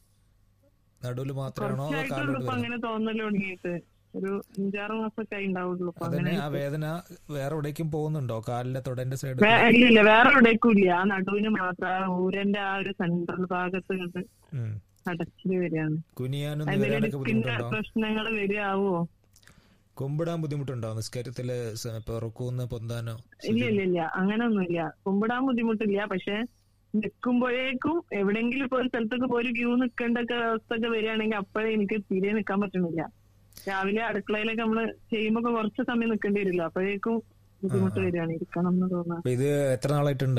നടുവിൽ മാത്രമാണോ അതോ കുറച്ചായിട്ടുള്ളൂ കാലിലോട്ട് ഇപ്പൊ വരുന്നത് അങ്ങനെ തോന്നല് തുടങ്ങിയിട്ട് ഒരു അഞ്ചാറ് മാസമൊക്കെ ഉണ്ടാവുള്ളൂ ഇപ്പൊ അതന്നെ അങ്ങനെ ആ വേദന വേറെ എവിടേക്കും പോകുന്നുണ്ടോ കാലിന്റെ തൊടന്റെ സൈഡ് വേ- ഇല്ലില്ല വേറെ എവിടേക്കും ഇല്ല ആ നടുവിന് മാത്രം ആ ഊരന്റെ ആ ഒരു സെൻട്രൽ ഭാഗത്ത് കണ്ട് അടച്ചില് വരികയാണ് കുനിയാനും അതിന്റെ നിവരാനൊക്കെ ഡിസ്കിന്റെ ബുദ്ധിമുട്ടുണ്ടോ പ്രശ്നങ്ങൾ വരികയാവോ കുമ്പിടാൻ ബുദ്ധിമുട്ടുണ്ടോ നിസ്കാരത്തില് സ- ഇപ്പൊ റുക്കൂന്ന് പൊന്താനോ ഇല്ല ഇല്ല ഇല്ല അങ്ങനൊന്നുമില്ല കുമ്പിടാൻ ബുദ്ധിമുട്ടില്ല പക്ഷെ നിൽക്കുമ്പോഴേക്കും എവിടെങ്കിലും ഇപ്പൊ ഒരു സ്ഥലത്തൊക്കെ പോയി ഒരു ക്യൂ നിൽക്കേണ്ട ഒക്കെ അവസ്ഥ ഒക്കെ വരികയാണെങ്കിൽ അപ്പോഴേ എനിക്ക് തീരെ നിൽക്കാൻ പറ്റുന്നില്ല രാവിലെ അടുക്കളയിലൊക്കെ നമ്മള് ചെയ്യുമ്പോ ഒക്കെ കുറച്ച് സമയം നിൽക്കേണ്ടി വരില്ല അപ്പോഴേക്കും ബുദ്ധിമുട്ട് വരികയാണ് ഇരിക്കണം എന്ന് തോന്നാ അപ്പൊ ഇത് എത്ര നാളായിട്ടുണ്ട്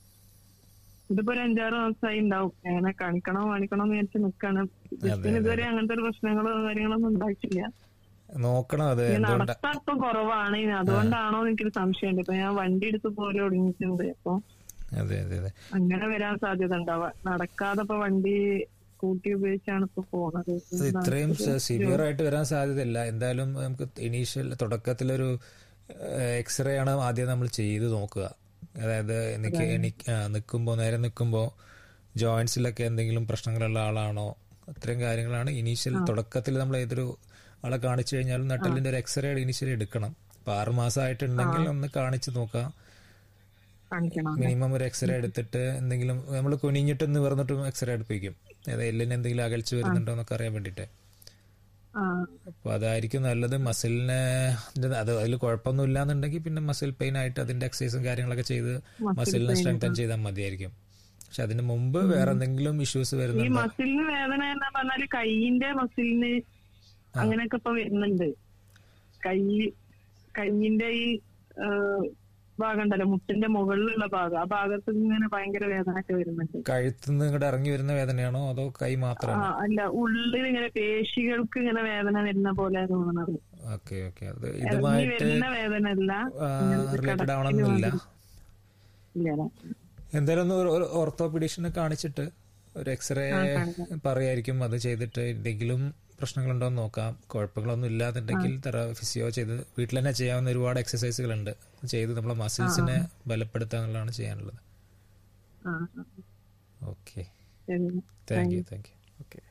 ഇതിപ്പോ ഒരു അഞ്ചാറ് മാസമായി ഉണ്ടാവും എങ്ങനെ കാണിക്കണോ കാണിക്കണോ എന്ന് വിചാരിച്ച് നിൽക്കാണ് ഡിസ്കിന് ഇതുവരെ അങ്ങനത്തെ ഒരു പ്രശ്നങ്ങളോ കാര്യങ്ങളൊന്നും ഉണ്ടായിട്ടില്ല നോക്കണം അത് ഈ എന്തുകൊണ്ടാ നടത്തം ഇപ്പൊ കുറവാണ് ഇനി അതുകൊണ്ടാണോ എന്ന് എനിക്കൊരു സംശയമുണ്ട് ഇപ്പൊ ഞാൻ വണ്ടി എടുത്ത് പോലെ ഒടുങ്ങിയിട്ടുണ്ട് അപ്പൊ അതെ അതെ അതെ അങ്ങനെ വരാൻ സാധ്യത ഉണ്ടാവുക നടക്കാതെ ഇപ്പൊ വണ്ടി സ്കൂട്ടി ഉപയോഗിച്ചാണ് ഇപ്പൊ പോണത് ഇത് ഇത്രയും സിവിയർ ആയിട്ട് വരാൻ സാധ്യതയില്ല എന്തായാലും നമുക്ക് ഇനീഷ്യൽ തുടക്കത്തിലൊരു എക്സ്റേ ആണ് ആദ്യം നമ്മൾ ചെയ്ത് നോക്കുക അതായത് എനിക്ക് എനിക്ക് നിൽക്കുമ്പോൾ നേരെ നിൽക്കുമ്പോൾ ജോയിന്റ്സിലൊക്കെ എന്തെങ്കിലും പ്രശ്നങ്ങളുള്ള ആളാണോ അത്രയും കാര്യങ്ങളാണ് ഇനീഷ്യൽ തുടക്കത്തിൽ നമ്മൾ ഏതൊരു ആളെ കാണിച്ചു കഴിഞ്ഞാലും നട്ടലിന്റെ ഒരു എക്സ്റേ ഇനീഷ്യലി എടുക്കണം അപ്പൊ ആറ് മാസമായിട്ടുണ്ടെങ്കിൽ ഒന്ന് കാണിച്ചു നോക്കാം കാണിക്കണം മിനിമം ഒരു എക്സ്റേ എടുത്തിട്ട് എന്തെങ്കിലും നമ്മൾ കുനിഞ്ഞിട്ട് നിവർന്നിട്ടും എക്സ്റേ എടുപ്പിക്കും അതായത് എല്ലിന് എന്തെങ്കിലും അകൽച്ച വരുന്നുണ്ടോ എന്നൊക്കെ അറിയാൻ വേണ്ടിയിട്ട് ആ അപ്പൊ അതായിരിക്കും നല്ലത് മസിലിന് അത് അതിൽ കുഴപ്പമൊന്നും ഇല്ലാന്നുണ്ടെങ്കിൽ പിന്നെ മസിൽ പെയിൻ ആയിട്ട് അതിന്റെ എക്സസൈസും കാര്യങ്ങളൊക്കെ ചെയ്ത് മസിലിനെ സ്ട്രെങ്തൻ ചെയ്താൽ മതിയായിരിക്കും പക്ഷെ അതിന് മുമ്പ് വേറെ എന്തെങ്കിലും ഇഷ്യൂസ് ഈ വരുന്നുണ്ടോ മസിലിന് വേദന എന്നാ പറഞ്ഞാല് കൈയിന്റെ മസിലിന് അങ്ങനെയൊക്കെ ഇപ്പൊ വരുന്നുണ്ട് കൈ കൈയിന്റെ ഈ ആ, ഭാഗം ഉണ്ടല്ലോ മുട്ടിന്റെ മുകളിലുള്ള ഭാഗം ആ ഭാഗത്ത് ഇങ്ങനെ ഭയങ്കര വേദന ഒക്കെ വരുന്നുണ്ട് കഴുത്തുനിന്ന് ഇങ്ങോട്ട് ഇറങ്ങി വരുന്ന വേദനയാണോ അതോ കൈ ആ മാത്രമാണോ അല്ല ഉള്ളിൽ ഇങ്ങനെ പേശികൾക്ക് ഇങ്ങനെ വേദന വരുന്ന പോലെ തോന്നുന്നത് ഓക്കെ ഓക്കെ അത് ഇറങ്ങി ഇതുമായിട്ട് വരുന്ന വേദന അല്ല റിലേറ്റഡ് ആവണമെന്നില്ല ഇല്ല എന്തായാലും ഒന്ന് ഒരു ഓർത്തോപീഡീഷനെ കാണിച്ചിട്ട് ഒരു എക്സ്റേ പറയായിരിക്കും അത് ചെയ്തിട്ട് എന്തെങ്കിലും പ്രശ്നങ്ങളുണ്ടോ എന്ന് നോക്കാം കുഴപ്പങ്ങളൊന്നും ഇല്ലാന്നുണ്ടെങ്കിൽ തെറ ഫിസിയോ ചെയ്ത് വീട്ടിൽ തന്നെ ചെയ്യാവുന്ന ഒരുപാട് എക്സസൈസുകളുണ്ട് ചെയ്ത് നമ്മളെ മസിൽസിനെ ബലപ്പെടുത്തുക എന്നുള്ളതാണ് ചെയ്യാനുള്ളത് ആ ഓക്കെ ശരി thank you thank you okay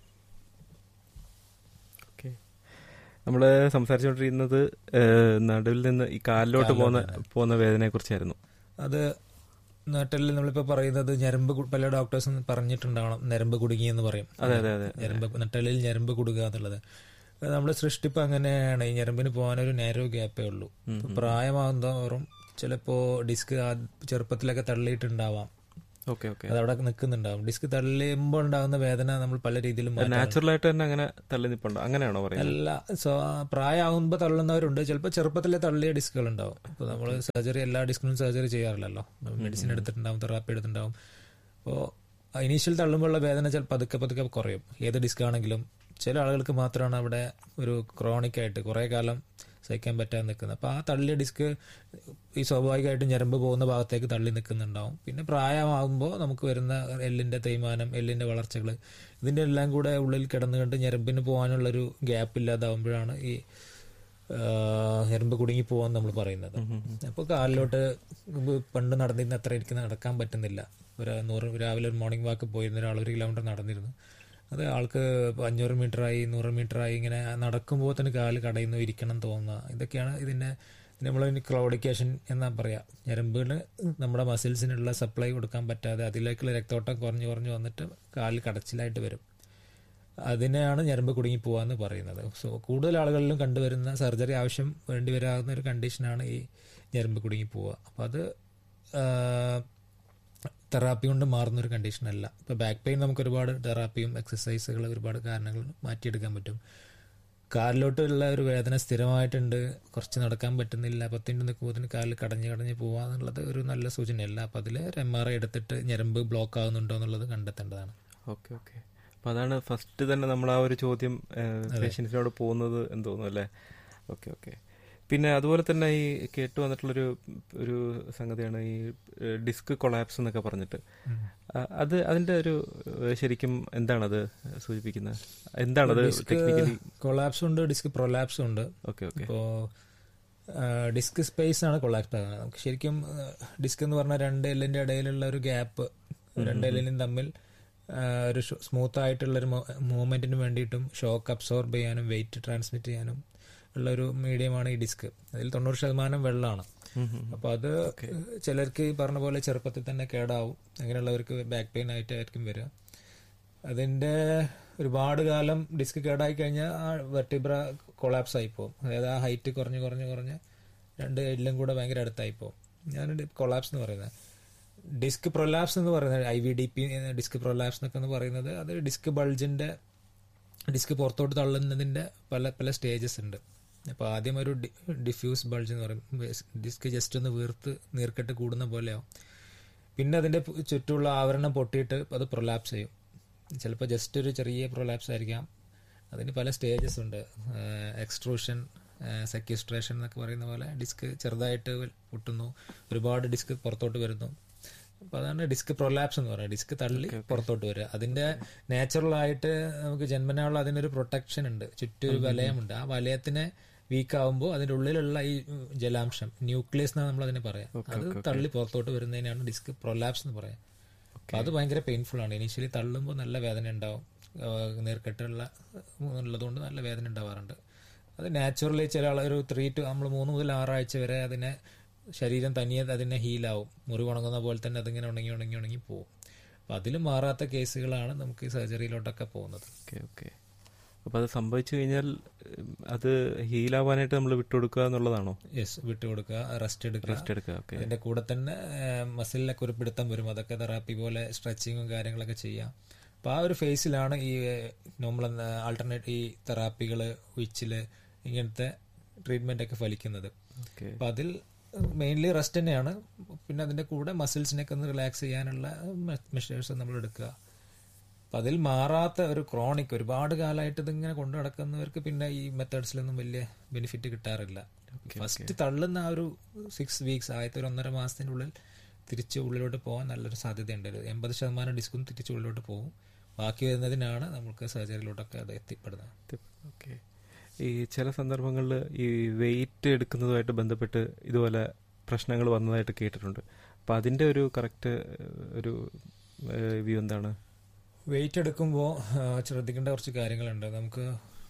okay നമ്മൾ സംസാരിച്ചുകൊണ്ടിരിക്കുന്നത് ഏഹ്, നടുവിൽ നിന്ന് ഈ കാലിലോട്ട് പോകുന്ന പോകുന്ന വേദനയെ കുറിച്ചായിരുന്നു അത് നാട്ടിൽ നമ്മളിപ്പോ പറയുന്നത് ഞരമ്പ് കു- പല ഡോക്ടേഴ്സും പറഞ്ഞിട്ടുണ്ടാവണം ഞരമ്പ് കുടുങ്ങി എന്ന് പറയും അതെ അതെ അതെ ഞരമ്പ് നട്ടലിൽ ഞരമ്പ് കൊടുക്കുക എന്നുള്ളത് നമ്മുടെ സൃഷ്ടിപ്പ് അങ്ങനെയാണ് ഈ ഞരമ്പിന് പോകാനൊരു നേരോ ഗ്യാപ്പേ ഉള്ളൂ ഇപ്പൊ പ്രായമാകുന്നതോറും ചിലപ്പോ ഡിസ്ക് ചെറുപ്പത്തിലൊക്കെ തള്ളിയിട്ടുണ്ടാവാം ഓക്കെ ഓക്കെ അത് അവിടെ നിൽക്കുന്നുണ്ടാവും ഡിസ്ക് തള്ളിയുമ്പോൾ ഉണ്ടാകുന്ന വേദന നമ്മൾ പല രീതിയിലും മാറ്റാം. നാച്ചുറലായിട്ട് തന്നെ അങ്ങനെ തള്ളി നിൽപ്പുണ്ടോ അങ്ങനെയാണോ പറയുന്നത് അല്ല സോ പ്രായമാകുമ്പോൾ തള്ളുന്നവരുണ്ട് ചിലപ്പോൾ ചെറുപ്പത്തിലെ തള്ളിയ ഡിസ്കുകൾ ഉണ്ടാവും ഇപ്പോൾ നമ്മൾ സർജറി എല്ലാ ഡിസ്കിനും സർജറി ചെയ്യാറില്ലല്ലോ മെഡിസിൻ എടുത്തിട്ടുണ്ടാവും തെറാപ്പി എടുത്തിട്ടുണ്ടാവും അപ്പോൾ ഇനീഷ്യൽ തള്ളുമ്പോഴുള്ള വേദന ചിലപ്പോൾ പതുക്കെ പതുക്കെ കുറയും ഏത് ഡിസ്ക് ആണെങ്കിലും ചില ആളുകൾക്ക് മാത്രമാണ് അവിടെ ഒരു ക്രോണിക് ആയിട്ട് കുറേ കാലം സഹിക്കാൻ പറ്റാതെ നിൽക്കുന്നത് അപ്പോൾ ആ തള്ളിയ ഡിസ്ക് ഈ സ്വാഭാവികമായിട്ടും ഞരമ്പ് പോകുന്ന ഭാഗത്തേക്ക് തള്ളി നിൽക്കുന്നുണ്ടാവും പിന്നെ പ്രായമാകുമ്പോൾ നമുക്ക് വരുന്ന എല്ലിൻ്റെ തേയ്മാനം എല്ലിൻ്റെ വളർച്ചകൾ ഇതിൻ്റെ എല്ലാം കൂടെ ഉള്ളിൽ കിടന്നുകൊണ്ട് ഞരമ്പിന് പോകാനുള്ളൊരു ഗ്യാപ്പ് ഇല്ലാതാവുമ്പോഴാണ് ഈ ആ, ഞരമ്പ് കുടുങ്ങി പോകാൻ നമ്മൾ പറയുന്നത് അപ്പോൾ കാലിലോട്ട് മുമ്പ് പണ്ട് നടന്നിരുന്ന അത്ര എനിക്ക് നടക്കാൻ പറ്റുന്നില്ല ഒരു നൂറ് രാവിലെ ഒരു മോർണിംഗ് വാക്ക് പോയിരുന്ന ഒരാൾ ഒരു കിലോമീറ്റർ നടന്നിരുന്നു അത് ആൾക്ക് ഇപ്പൊ അഞ്ഞൂറ് മീറ്ററായി നൂറ് മീറ്ററായി ഇങ്ങനെ നടക്കുമ്പോൾ തന്നെ കാല് കടയുന്നു ഇരിക്കണം തോന്നുക ഇതൊക്കെയാണ് ഇതിന്റെ നമ്മൾ ക്ലോഡിക്കേഷൻ എന്നാ പറയാം ഞരമ്പിന് നമ്മുടെ മസിൽസിനുള്ള സപ്ലൈ കൊടുക്കാൻ പറ്റാതെ അതിലേക്കുള്ള രക്തോട്ടം കുറഞ്ഞു കുറഞ്ഞു വന്നിട്ട് കാലിൽ കടച്ചിലായിട്ട് വരും അതിനെയാണ് ഞരമ്പ് കുടുങ്ങി പോവാന്ന് പറയുന്നത് സോ കൂടുതൽ ആളുകളിലും കണ്ടുവരുന്ന സർജറി ആവശ്യം വേണ്ടി വരാവുന്ന ഒരു കണ്ടീഷനാണ് ഈ ഞരമ്പ് കുടുങ്ങി പോവുക അപ്പോൾ അത് തെറാപ്പി കൊണ്ട് മാറുന്ന ഒരു കണ്ടീഷൻ അല്ല ഇപ്പോൾ ബാക്ക് പെയിൻ നമുക്ക് ഒരുപാട് തെറാപ്പിയും എക്സസൈസുകൾ ഒരുപാട് കാരണങ്ങൾ മാറ്റിയെടുക്കാൻ പറ്റും കാലിലോട്ടുള്ള ഒരു വേദന സ്ഥിരമായിട്ടുണ്ട് കുറച്ച് നടക്കാൻ പറ്റുന്നില്ല പത്തിൻ്റെ നിൽക്കുമ്പോൾ കാലിൽ കടഞ്ഞ് കടഞ്ഞ് പോവുക എന്നുള്ളത് ഒരു നല്ല സൂചനയല്ല അപ്പം അതിൽ ഒരു എം ആർ ഐ എടുത്തിട്ട് ഞരമ്പ് ബ്ലോക്ക് ആകുന്നുണ്ടോ എന്നുള്ളത് കണ്ടെത്തേണ്ടതാണ് ഓക്കെ ഓക്കെ അപ്പം അതാണ് ഫസ്റ്റ് തന്നെ നമ്മൾ ആ ഒരു ചോദ്യം പേഷ്യൻസിനോട് പോകുന്നത് എന്ന് തോന്നുന്നു അല്ലേ ഓക്കെ ഓക്കെ പിന്നെ അതുപോലെ തന്നെ ഈ കേട്ടു വന്നിട്ടുള്ളൊരു ഒരു സംഗതിയാണ് ഈ ഡിസ്ക് കൊളാപ്സ് എന്നൊക്കെ പറഞ്ഞിട്ട് ആ, അത് അതിന്റെ ഒരു ഏഹ്, ശരിക്കും എന്താണത് സൂചിപ്പിക്കുന്നത് എന്താണത് ഡിസ്ക് ടെക്നിക്കലി കൊളാപ്സും ഉണ്ട് ഡിസ്ക് പ്രൊലാപ്സും ഉണ്ട് ഓക്കെ ഓക്കെ ഇപ്പോൾ ഡിസ്ക് സ്പേസ് ആണ് കൊളാപ്സ് ആകുന്നത് നമുക്ക് ശരിക്കും ഡിസ്ക് എന്ന് പറഞ്ഞാൽ രണ്ട് എല്ലിന്റെ ഇടയിലുള്ള ഒരു ഗ്യാപ്പ് രണ്ട് എല്ലിനും തമ്മിൽ ആ, ഒരു സ്മൂത്ത് ആയിട്ടുള്ള ഒരു മൂവ്മെന്റിന് വേണ്ടിയിട്ടും ഷോക്ക് അബ്സോർബ് ചെയ്യാനും വെയിറ്റ് ട്രാൻസ്മിറ്റ് ചെയ്യാനും ഉള്ള ഒരു മീഡിയമാണ് ഈ ഡിസ്ക് അതിൽ തൊണ്ണൂറ് ശതമാനം വെള്ളമാണ് അപ്പൊ അത് ചിലർക്ക് ഈ പറഞ്ഞ പോലെ ചെറുപ്പത്തിൽ തന്നെ കേടാവും അങ്ങനെയുള്ളവർക്ക് ബാക്ക് പെയിൻ ആയിട്ടായിരിക്കും വരിക അതിന്റെ ഒരുപാട് കാലം ഡിസ്ക് കേടായി കഴിഞ്ഞാൽ ആ വെർട്ടിബ്ര കൊളാപ്സ് ആയി പോകും അതായത് ആ ഹൈറ്റ് കുറഞ്ഞ് കുറഞ്ഞ് കുറഞ്ഞ് രണ്ട് എല്ലും കൂടെ ഭയങ്കര അടുത്തായി പോകും ഞാൻ കൊളാപ്സ് എന്ന് പറയുന്നത് ഡിസ്ക് പ്രൊലാപ്സ് എന്ന് പറയുന്നത് I V D P disc prolapse എന്നൊക്കെ എന്ന് പറയുന്നത് അത് ഡിസ്ക് ബൾജിന്റെ ഡിസ്ക് പുറത്തോട്ട് തള്ളുന്നതിന്റെ പല പല സ്റ്റേജസ് ഉണ്ട് അപ്പോൾ ആദ്യം ഒരു ഡിഫ്യൂസ് ബൾജ് എന്ന് പറയും ഡിസ്ക് ജസ്റ്റ് ഒന്ന് വീർത്ത് നീർക്കെട്ട് കൂടുന്ന പോലെയാവും പിന്നെ അതിന്റെ പു- ചുറ്റുമുള്ള ആവരണം പൊട്ടിയിട്ട് അത് പ്രൊലാപ്സ് ചെയ്യും ചിലപ്പോൾ ജസ്റ്റ് ഒരു ചെറിയ പ്രൊലാപ്സ് ആയിരിക്കാം അതിന് പല സ്റ്റേജസ് ഉണ്ട് എക്സ്ട്രൂഷൻ സെക്യുസ്ട്രേഷൻ എന്നൊക്കെ പറയുന്ന പോലെ ഡിസ്ക് ചെറുതായിട്ട് പൊട്ടുന്നു ഒരുപാട് ഡിസ്ക് പുറത്തോട്ട് വരുന്നു അപ്പൊ അതാണ് ഡിസ്ക് പ്രൊലാപ്സ് എന്ന് പറയുന്നത് ഡിസ്ക് തള്ളി പുറത്തോട്ട് വരിക അതിന്റെ നാച്ചുറൽ ആയിട്ട് നമുക്ക് ജന്മനായുള്ള അതിനൊരു പ്രൊട്ടക്ഷൻ ഉണ്ട് ചുറ്റും ഒരു വലയമുണ്ട് ആ വലയത്തിനെ വീക്ക് ആവുമ്പോൾ അതിന്റെ ഉള്ളിലുള്ള ഈ ഉം, ജലാംശം ന്യൂക്ലിയസ് എന്നാണ് നമ്മൾ അതിനെ പറയാം അത് തള്ളി പുറത്തോട്ട് വരുന്നതിനാണ് ഡിസ്ക് പ്രൊലാപ്സ് എന്ന് പറയാം അപ്പൊ അത് ഭയങ്കര പെയിൻഫുൾ ആണ് ഇനീഷ്യലി തള്ളുമ്പോൾ നല്ല വേദന ഉണ്ടാവും നീർക്കെട്ടുള്ള ഉള്ളതുകൊണ്ട് നല്ല വേദന ഉണ്ടാവാറുണ്ട് അത് നാച്ചുറലി ചില ആൾ ഒരു ത്രീ ടു നമ്മൾ മൂന്ന് മുതൽ ആറാഴ്ച വരെ അതിനെ ശരീരം തനിയെ അതിനെ ഹീലാവും മുറിവ് ഉണങ്ങുന്ന പോലെ തന്നെ അതിങ്ങനെ ഉണങ്ങി ഉണങ്ങി ഉണങ്ങി പോകും അപ്പൊ അതിൽ മാറാത്ത കേസുകളാണ് നമുക്ക് ഈ സർജറിയിലോട്ടൊക്കെ പോകുന്നത് ഓക്കെ ഓക്കെ അപ്പൊ അത് സംഭവിച്ചു കഴിഞ്ഞാൽ ഉം, അത് ഹീലാവാനായിട്ട് നമ്മൾ വിട്ടുകൊടുക്കുക എന്നുള്ളതാണോ യെസ് വിട്ടുകൊടുക്കുക റെസ്റ്റ് എടുക്കുക റെസ്റ്റ് എടുക്കുക ഓക്കെ അതിന്റെ കൂടെ തന്നെ മസിലിനൊക്കെ ഒരു പിടുത്തം വരും അതൊക്കെ തെറാപ്പി പോലെ സ്ട്രെച്ചിങ്ങും കാര്യങ്ങളൊക്കെ ചെയ്യാം അപ്പൊ ആ ഒരു ഫേസിലാണ് ഈ നോർമൽ ആൾട്ടർനേറ്റ് ഈ തെറാപ്പികൾ ഉയിച്ചില് ഇങ്ങനത്തെ ട്രീറ്റ്മെന്റ് ഒക്കെ ഫലിക്കുന്നത് ഓക്കെ അപ്പൊ അതിൽ മെയിൻലി റെസ്റ്റ് തന്നെയാണ് പിന്നെ അതിന്റെ കൂടെ മസിൽസിനൊക്കെ ഒന്ന് റിലാക്സ് ചെയ്യാനുള്ള മെഷേഴ്സ് നമ്മൾ എടുക്കുക അപ്പൊ അതിൽ മാറാത്ത ഒരു ക്രോണിക് ഒരുപാട് കാലമായിട്ട് ഇതിങ്ങനെ കൊണ്ടു നടക്കുന്നവർക്ക് പിന്നെ ഈ മെത്തേഡ്സിലൊന്നും വലിയ ബെനിഫിറ്റ് കിട്ടാറില്ല ഫസ്റ്റ് തള്ളുന്ന ആ ഒരു സിക്സ് വീക്സ് ആദ്യത്തെ ഒരു ഒന്നര മാസത്തിന്റെ ഉള്ളിൽ തിരിച്ച് ഉള്ളിലോട്ട് പോകാൻ നല്ലൊരു സാധ്യതയുണ്ട് ഒരു എൺപത് ശതമാനം ഡിസ്കും തിരിച്ച് ഉള്ളിലോട്ട് പോകും ബാക്കി വരുന്നതിനാണ് നമുക്ക് സർജറിയിലോട്ടൊക്കെ അത് എത്തിപ്പെടുന്നത് ഓക്കെ ഈ ചില സന്ദർഭങ്ങളിൽ ഈ വെയിറ്റ് എടുക്കുന്നതുമായിട്ട് ബന്ധപ്പെട്ട് ഇതുപോലെ പ്രശ്നങ്ങൾ വന്നതായിട്ട് കേട്ടിട്ടുണ്ട് അപ്പൊ അതിന്റെ ഒരു കറക്റ്റ് ഒരു വ്യൂ എന്താണ് വെയിറ്റ് എടുക്കുമ്പോൾ ശ്രദ്ധിക്കേണ്ട കുറച്ച് കാര്യങ്ങളുണ്ട് നമുക്ക്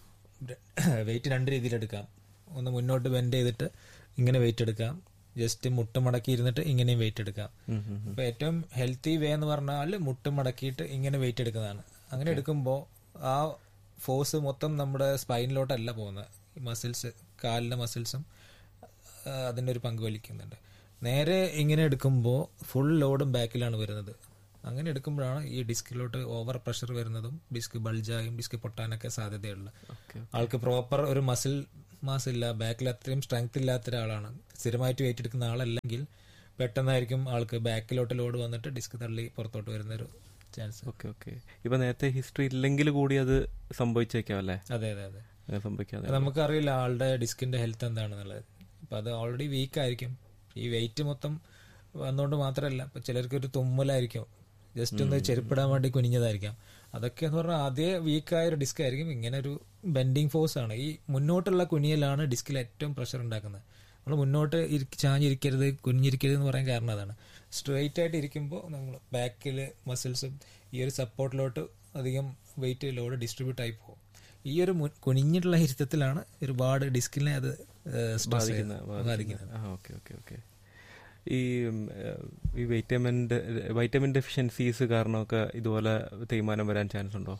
വെയിറ്റ് രണ്ട് രീതിയിൽ എടുക്കാം ഒന്ന് മുന്നോട്ട് ബെൻഡ് ചെയ്തിട്ട് ഇങ്ങനെ വെയിറ്റ് എടുക്കാം ജസ്റ്റ് മുട്ട് മടക്കി ഇരുന്നിട്ട് ഇങ്ങനെയും വെയിറ്റ് എടുക്കാം ഉം, ഉം, ഉം. അപ്പൊ ഏറ്റവും ഹെൽത്തി വേ എന്ന് പറഞ്ഞാൽ മുട്ട് മടക്കിയിട്ട് ഇങ്ങനെ വെയിറ്റ് എടുക്കുന്നതാണ് അങ്ങനെ എടുക്കുമ്പോൾ ആ ഫോഴ്സ് മൊത്തം നമ്മുടെ സ്പൈനിലോട്ടല്ല പോകുന്നത് മസിൽസ് കാലിലെ മസിൽസും അതിൻ്റെ ഒരു പങ്ക് വലിക്കുന്നുണ്ട് നേരെ ഇങ്ങനെ എടുക്കുമ്പോൾ ഫുൾ ലോഡും ബാക്കിലാണ് വരുന്നത് അങ്ങനെ എടുക്കുമ്പോഴാണ് ഈ ഡിസ്കിലോട്ട് ഓവർ പ്രഷർ വരുന്നതും ഡിസ്ക് ബൾജായും ഡിസ്ക് പൊട്ടാനൊക്കെ സാധ്യതയുള്ളത് ഓക്കെ ആൾക്ക് പ്രോപ്പർ ഒരു മസിൽ മാസ് ഇല്ല ബാക്കിൽ അത്രയും സ്ട്രെങ്ത് ഇല്ലാത്ത ഒരാളാണ് സ്ഥിരമായിട്ട് വെയിറ്റ് എടുക്കുന്ന ആളല്ലെങ്കിൽ പെട്ടെന്നായിരിക്കും ആൾക്ക് ബാക്കിലോട്ട് ലോഡ് വന്നിട്ട് ഡിസ്ക് തള്ളി പുറത്തോട്ട് വരുന്ന ഒരു ചാൻസ് ഓക്കെ ഓക്കെ ഇപ്പൊ നേരത്തെ ഹിസ്റ്ററി ഇല്ലെങ്കിൽ കൂടി അത് സംഭവിച്ചേക്കാം അല്ലേ അതെ അതെ അതെ അത് സംഭവിക്കാതെ അത് നമുക്കറിയില്ല ആളുടെ ഡിസ്കിന്റെ ഹെൽത്ത് എന്താണെന്നുള്ളത് അപ്പൊ അത് ഓൾറെഡി വീക്ക് ആയിരിക്കും ഈ വെയിറ്റ് മൊത്തം വന്നുകൊണ്ട് മാത്രമല്ല ഇപ്പൊ ചിലർക്ക് ഒരു തുമ്മലായിരിക്കും ജസ്റ്റ് ഒന്ന് ചെരുപ്പിടാൻ വേണ്ടി കുനിഞ്ഞതായിരിക്കാം അതൊക്കെ എന്ന് പറഞ്ഞാൽ ആദ്യ വീക്കായ ഒരു ഡിസ്ക് ആയിരിക്കും ഇങ്ങനെ ഒരു ബെൻഡിങ് ഫോഴ്സ് ആണ് ഈ മുന്നോട്ടുള്ള കുനിയലാണ് ഡിസ്കിൽ ഏറ്റവും പ്രഷർ ഉണ്ടാക്കുന്നത് നമ്മൾ മുന്നോട്ട് ഇരിക്ക- ചാഞ്ഞിരിക്കരുത് കുനിഞ്ഞിരിക്കരുത് എന്ന് പറയാൻ കാരണം അതാണ് സ്ട്രെയിറ്റ് ആയിട്ട് ഇരിക്കുമ്പോൾ നമ്മൾ ബാക്കിൽ മസിൽസും ഈ ഒരു സപ്പോർട്ടിലോട്ട് അധികം വെയിറ്റ് ലോഡ് ഡിസ്ട്രിബ്യൂട്ട് ആയി പോകും ഈ ഒരു മു- കുനിഞ്ഞിട്ടുള്ള ഇരുത്തത്തിലാണ് ഒരുപാട് ഡിസ്കിനെ അത് സ്ട്രെസ് ബാധിക്കുന്ന ബാധിക്കുന്നത് ആ ഓക്കെ ഓക്കെ ഓക്കെ ഈ ഉം, ഏഹ്, ഈ വൈറ്റമിൻ്റെ വൈറ്റമിൻ ഡെഫിഷ്യൻസീസ് കാരണമൊക്കെ ഇതുപോലെ തേയ്മാനം വരാൻ ചാൻസ് ഉണ്ടോ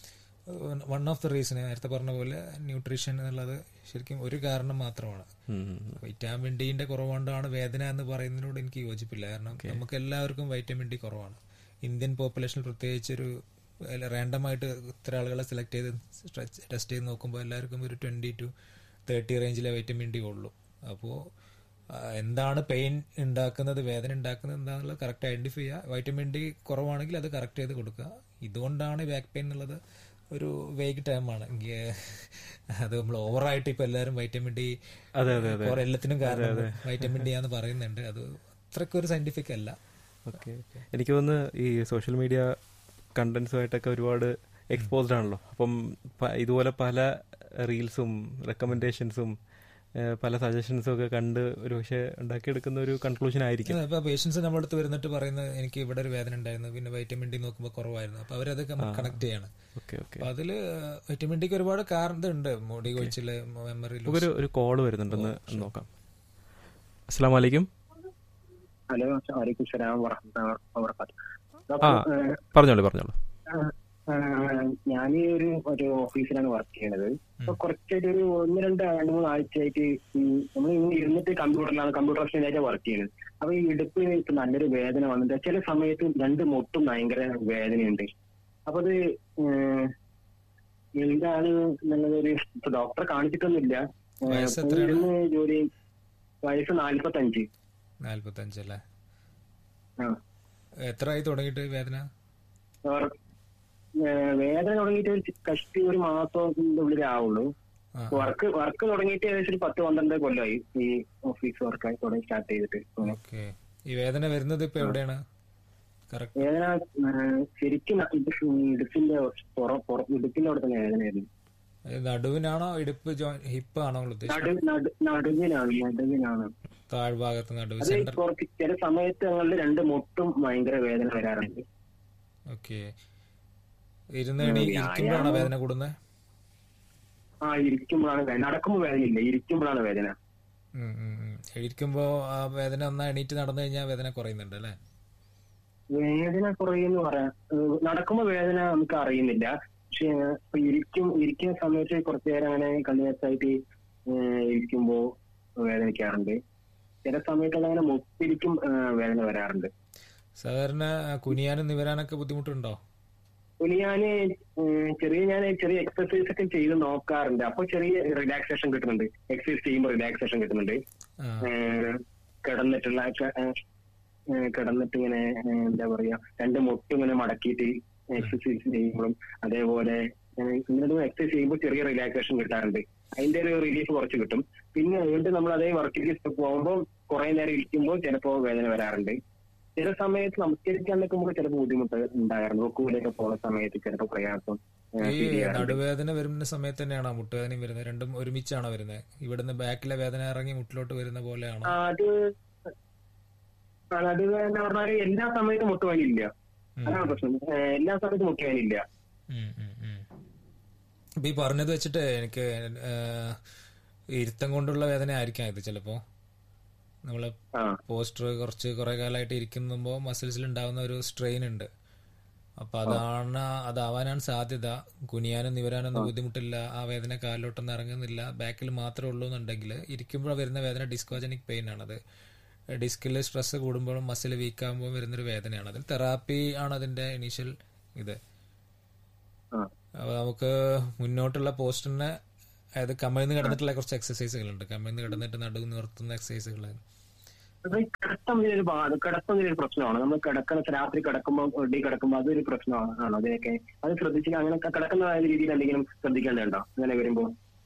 വൺ ഓഫ് ദ റീസൺ നേരത്തെ പറഞ്ഞ പോലെ ന്യൂട്രീഷൻ എന്നുള്ളത് ശരിക്കും ഒരു കാരണം മാത്രമാണ് ഉം, ഉം, ഉം. വൈറ്റാമിൻ ഡിന്റെ കുറവുകൊണ്ടാണ് വേദന എന്ന് പറയുന്നതിനോട് എനിക്ക് യോജിപ്പില്ല കാരണം നമുക്ക് എല്ലാവർക്കും വൈറ്റമിൻ ഡി കുറവാണ് ഇന്ത്യൻ പോപ്പുലേഷനിൽ പ്രത്യേകിച്ച് ഒരു റാൻഡമായിട്ട് ഇത്ര ആളുകളെ സെലക്ട് ചെയ്ത് ടെസ്റ്റ് ചെയ്ത് നോക്കുമ്പോൾ എല്ലാവർക്കും ഒരു ട്വന്റി ടു തേർട്ടി റേഞ്ചിലെ വൈറ്റമിൻ ഡി ഉള്ളൂ അപ്പോൾ എന്താണ് പെയിൻ ഉണ്ടാക്കുന്നത് വേദന ഉണ്ടാക്കുന്നത് എന്താണെന്നുള്ളത് കറക്റ്റ് ഐഡന്റിഫൈ ചെയ്യുക വൈറ്റമിൻ ഡി കുറവാണെങ്കിൽ അത് കറക്റ്റ് ചെയ്ത് കൊടുക്കുക ഇതുകൊണ്ടാണ് ബാക്ക് പെയിൻ എന്നുള്ളത് ഒരു വേഗ് ടൈമാണ് അത് നമ്മൾ ഓവറായിട്ട് ഇപ്പൊ എല്ലാവരും വൈറ്റമിൻ ഡി അതെ, അതെ, അതെ. കുറെ എല്ലാത്തിനും കാരണം വൈറ്റമിൻ ഡി ആന്ന് പറയുന്നുണ്ട് അത് അത്രയ്ക്ക് ഒരു സയന്റിഫിക് അല്ല ഓക്കെ എനിക്ക് തോന്നുന്നു ഈ സോഷ്യൽ മീഡിയ കണ്ടന്റ്സുമായിട്ടൊക്കെ ഒരുപാട് എക്സ്പോസ്ഡ് ആണല്ലോ അപ്പം പ- ഇതുപോലെ പല റീൽസും റെക്കമെൻഡേഷൻസും പല സജഷൻസും ഒക്കെ കണ്ട് ഒരു പക്ഷേ ഉണ്ടാക്കിയെടുക്കുന്ന ഒരു കൺക്ലൂഷൻ ആയിരിക്കും ഇപ്പൊ പേഷ്യൻസ് നമ്മുടെ അടുത്ത് വരുന്നിട്ട് പറയുന്നത് എനിക്ക് ഇവിടെ ഒരു വേദന ഉണ്ടായിരുന്നു പിന്നെ വൈറ്റമിൻ ഡി നോക്കുമ്പോൾ കുറവായിരുന്നു അപ്പൊ അവരത് കണക്ട് ചെയ്യാണ് ഓക്കെ ഓക്കെ അപ്പൊ അതില് വൈറ്റമിൻ ഡിക്ക് ഒരുപാട് കാരണം ഉണ്ട് മുടി കൊഴിച്ചില് മെമ്മറി നമുക്കൊരു ഒരു കോള് വരുന്നുണ്ടെന്ന് നോക്കാം അസ്സാം വലൈക്കും ഹലോ വലൈക്കും സലാം വർഹമത്തുള്ളാഹി ആ പറഞ്ഞോളൂ പറഞ്ഞോളൂ ഞാൻ ഒരു ഒരു ഓഫീസിലാണ് വർക്ക് ചെയ്യണത് അപ്പൊ കുറച്ചായിട്ട് ഒരു ഒന്ന് രണ്ട് രണ്ട് മൂന്ന് ആഴ്ചയായിട്ട് ഈ നമ്മൾ ഇങ്ങനെ ഇരുന്നിട്ട് കമ്പ്യൂട്ടറിലാണ് കമ്പ്യൂട്ടർ ഓപ്ഷനായിട്ട് വർക്ക് ചെയ്യുന്നത് അപ്പൊ ഈ ഇടുപ്പിന് ഇപ്പൊ നല്ലൊരു വേദന വന്നിട്ട് ചില സമയത്ത് രണ്ട് മുട്ടും ഭയങ്കര വേദനയുണ്ട് അപ്പൊ അത് ഏഹ്, എന്താണ് എന്നുള്ളതൊരു ഇപ്പൊ ഡോക്ടറെ കാണിച്ചിട്ടൊന്നുമില്ല ഏഹ്, വയസ്സ് എത്രയാണ്? ഇരുന്ന് ജോലി വയസ്സ് നാല്പത്തഞ്ച് നാല്പത്തഞ്ച് അല്ലേ ആ എത്ര ആയി തുടങ്ങിയിട്ട് വേദന അവർ, ഏഹ് വേദന തുടങ്ങിയിട്ട് ഒരു കഷ്ടി ഒരു മാസത്തിന്റെ ഉള്ളിലാവുള്ളൂ ആ, വർക്ക് വർക്ക് തുടങ്ങിയിട്ട് ഏകദേശം ഒരു പത്ത് പന്ത്രണ്ട് കൊല്ലമായി ഈ ഓഫീസ് വർക്കായി തുടങ്ങി സ്റ്റാർട്ട് ചെയ്തിട്ട് ഓക്കെ ഈ വേദന വരുന്നത് ഇപ്പൊ എവിടെയാണ് കറക്റ്റ് വേദന ഏഹ് ശരിക്കും ന- ഇത് ഇടുപ്പിന്റെ പുറ- പുറ- ഇടുപ്പിന്റെ അവിടെ തന്നെ വേദനയായിരുന്നു നടുവിനാണോ ഇടുപ്പ് ഹിപ്പ് ആണോ നിങ്ങൾ ഉദ്ദേശിച്ചത് നടു നടു നടുവിനാണ് നടുവിനാണ് താഴ്ഭാഗത്ത് നടുവ് അത് സെന്റർ കുറച്ച് ചില സമയത്ത് ഞങ്ങളുടെ രണ്ട് മുട്ടും ഭയങ്കര വേദന വരാറുണ്ട് ഓക്കെ ഇരുന്ന് എണീ ഇരിക്കുമ്പോഴാണോ വേദന കൂടുന്നത് ആ ഇരിക്കുമ്പോഴാണ് വേദന നടക്കുമ്പോൾ വേദനയില്ല ഇരിക്കുമ്പോഴാണ് വേദന ഇരിക്കുമ്പോ ആ വേദന ഒന്ന് എണീറ്റ് നടന്നു കഴിഞ്ഞാൽ വേദന കുറയുന്നുണ്ട് അല്ലേ വേദന കുറയെന്ന് പറയാം ഏഹ് നടക്കുമ്പോ വേദന നമുക്ക് അറിയുന്നില്ല പക്ഷെ ഇപ്പൊ ഇരിക്കും ഇരിക്കുന്ന സമയത്ത് കുറച്ചു നേരം അങ്ങനെ കണ്ടിന്യൂസ് ആയിട്ട് ഏഹ് ഇരിക്കുമ്പോ വേദനിക്കാറുണ്ട് ചില സമയത്ത് അങ്ങനെ മുട്ടിരിക്കും ഏഹ് വേദന വരാറുണ്ട് സാധാരണ കുനിയാനും നിവരാനൊക്കെ ബുദ്ധിമുട്ടുണ്ടോ ഇനി ഞാന് ഏഹ് ചെറിയ ഞാൻ ചെറിയ എക്സർസൈസ് ഒക്കെ ചെയ്ത് നോക്കാറുണ്ട് അപ്പൊ ചെറിയ റിലാക്സേഷൻ കിട്ടുന്നുണ്ട് എക്സസൈസ് ചെയ്യുമ്പോൾ റിലാക്സേഷൻ കിട്ടുന്നുണ്ട് ആ, ഏഹ് കിടന്നിട്ടുള്ള ക- ഏഹ് കിടന്നിട്ട് ഇങ്ങനെ ഏഹ് എന്താ പറയാ രണ്ട് മുട്ട് ഇങ്ങനെ മടക്കിയിട്ട് എക്സസൈസ് ചെയ്യുമ്പോഴും അതേപോലെ ഏഹ് ഇങ്ങനെ എക്സസൈസ് ചെയ്യുമ്പോൾ ചെറിയ റിലാക്സേഷൻ കിട്ടാറുണ്ട് അതിന്റെ ഒരു റിലീഫ് കുറച്ച് കിട്ടും പിന്നെ വീണ്ടും നമ്മൾ അതേ വർക്കിലേക്ക് പോകുമ്പോൾ കുറെ നേരം ഇരിക്കുമ്പോൾ ചിലപ്പോൾ വേദന വരാറുണ്ട് ചില സമയത്ത് നമസ്കരിക്കാൻ നിൽക്കുമ്പോൾ ചിലപ്പോൾ ബുദ്ധിമുട്ട് ഉണ്ടാകാറുണ്ട് റുക്കൂലൊക്കെ പോകുന്ന സമയത്ത് ചിലപ്പോൾ പ്രയാസം ഏഹ് ഈ feel ചെയ്യാറുണ്ട്. നടുവേദന വരുന്ന സമയത്ത് തന്നെയാണോ മുട്ടുവേദനയും വരുന്നത് രണ്ടും ഒരുമിച്ചാണോ വരുന്നത് ഇവിടുന്ന് ബാക്കിലെ വേദന ഇറങ്ങി മുട്ടിലോട്ട് വരുന്ന പോലെയാണോ ആ, അത് ആ, നടുവേദന പറഞ്ഞാൽ എല്ലാ സമയത്തും മുട്ടുവേനില്ല ഉം. അതാണ് പ്രശ്നം ഏഹ് എല്ലാ സമയത്തും മുട്ടുവേനില്ല ഉം, ഉം, ഉം. ഇപ്പൊ ഈ പറഞ്ഞത് വെച്ചിട്ട് എനിക്ക് ഏഹ്, ഇരുത്തം കൊണ്ടുള്ള വേദന ആയിരിക്കാം ഇത് ചിലപ്പോ നമ്മള് ആ പോസ്റ്റർ കുറച്ച് കുറെ കാലമായിട്ട് ഇരിക്കുമ്പോ മസിൽസിൽ ഉണ്ടാവുന്ന ഒരു സ്ട്രെയിൻ ഉണ്ട് അപ്പൊ അതാണ് അതാവാനാണ് സാധ്യത കുനിയാനും നിവരാനൊന്നും ബുദ്ധിമുട്ടില്ല ആ വേദന കാലിലോട്ടൊന്നും ഇറങ്ങുന്നില്ല ബാക്കിൽ മാത്രമേ ഉള്ളൂ എന്നുണ്ടെങ്കിൽ ഇരിക്കുമ്പോൾ വരുന്ന വേദന ഡിസ്കോജനിക് പെയിൻ ആണ് അത് ഡിസ്കിൽ സ്ട്രെസ് കൂടുമ്പോഴും മസിൽ വീക്ക് ആകുമ്പോൾ വരുന്നൊരു വേദനയാണ് അതിൽ തെറാപ്പി ആണ് അതിന്റെ ഇനീഷ്യൽ ഇത് ആ അപ്പൊ നമുക്ക് മുന്നോട്ടുള്ള പോസ്റ്ററിന് അതായത് കമിഴ്ന്ന് കിടന്നിട്ടുള്ള കുറച്ച് എക്സസൈസുകളുണ്ട് കമിഴ്ന്ന് കിടന്നിട്ട് നടുവ് നിർത്തുന്ന എക്സസൈസുകൾ അത് ഈ കിടത്തം ഒരു ബാധ കിടത്തം ഒരു പ്രശ്നമാണ് നമ്മൾ കിടക്കുന്ന രാത്രി കിടക്കുമ്പോൾ ഒടി കിടക്കുമ്പോൾ അതൊരു പ്രശ്നമാണ് ആണോ അതിനൊക്കെ അത് ശ്രദ്ധിച്ചിട്ട് അങ്ങനെ കിടക്കുന്ന രീതിയിൽ എന്തെങ്കിലും ശ്രദ്ധിക്കേണ്ടതുണ്ടോ അങ്ങനെ വരുമ്പോ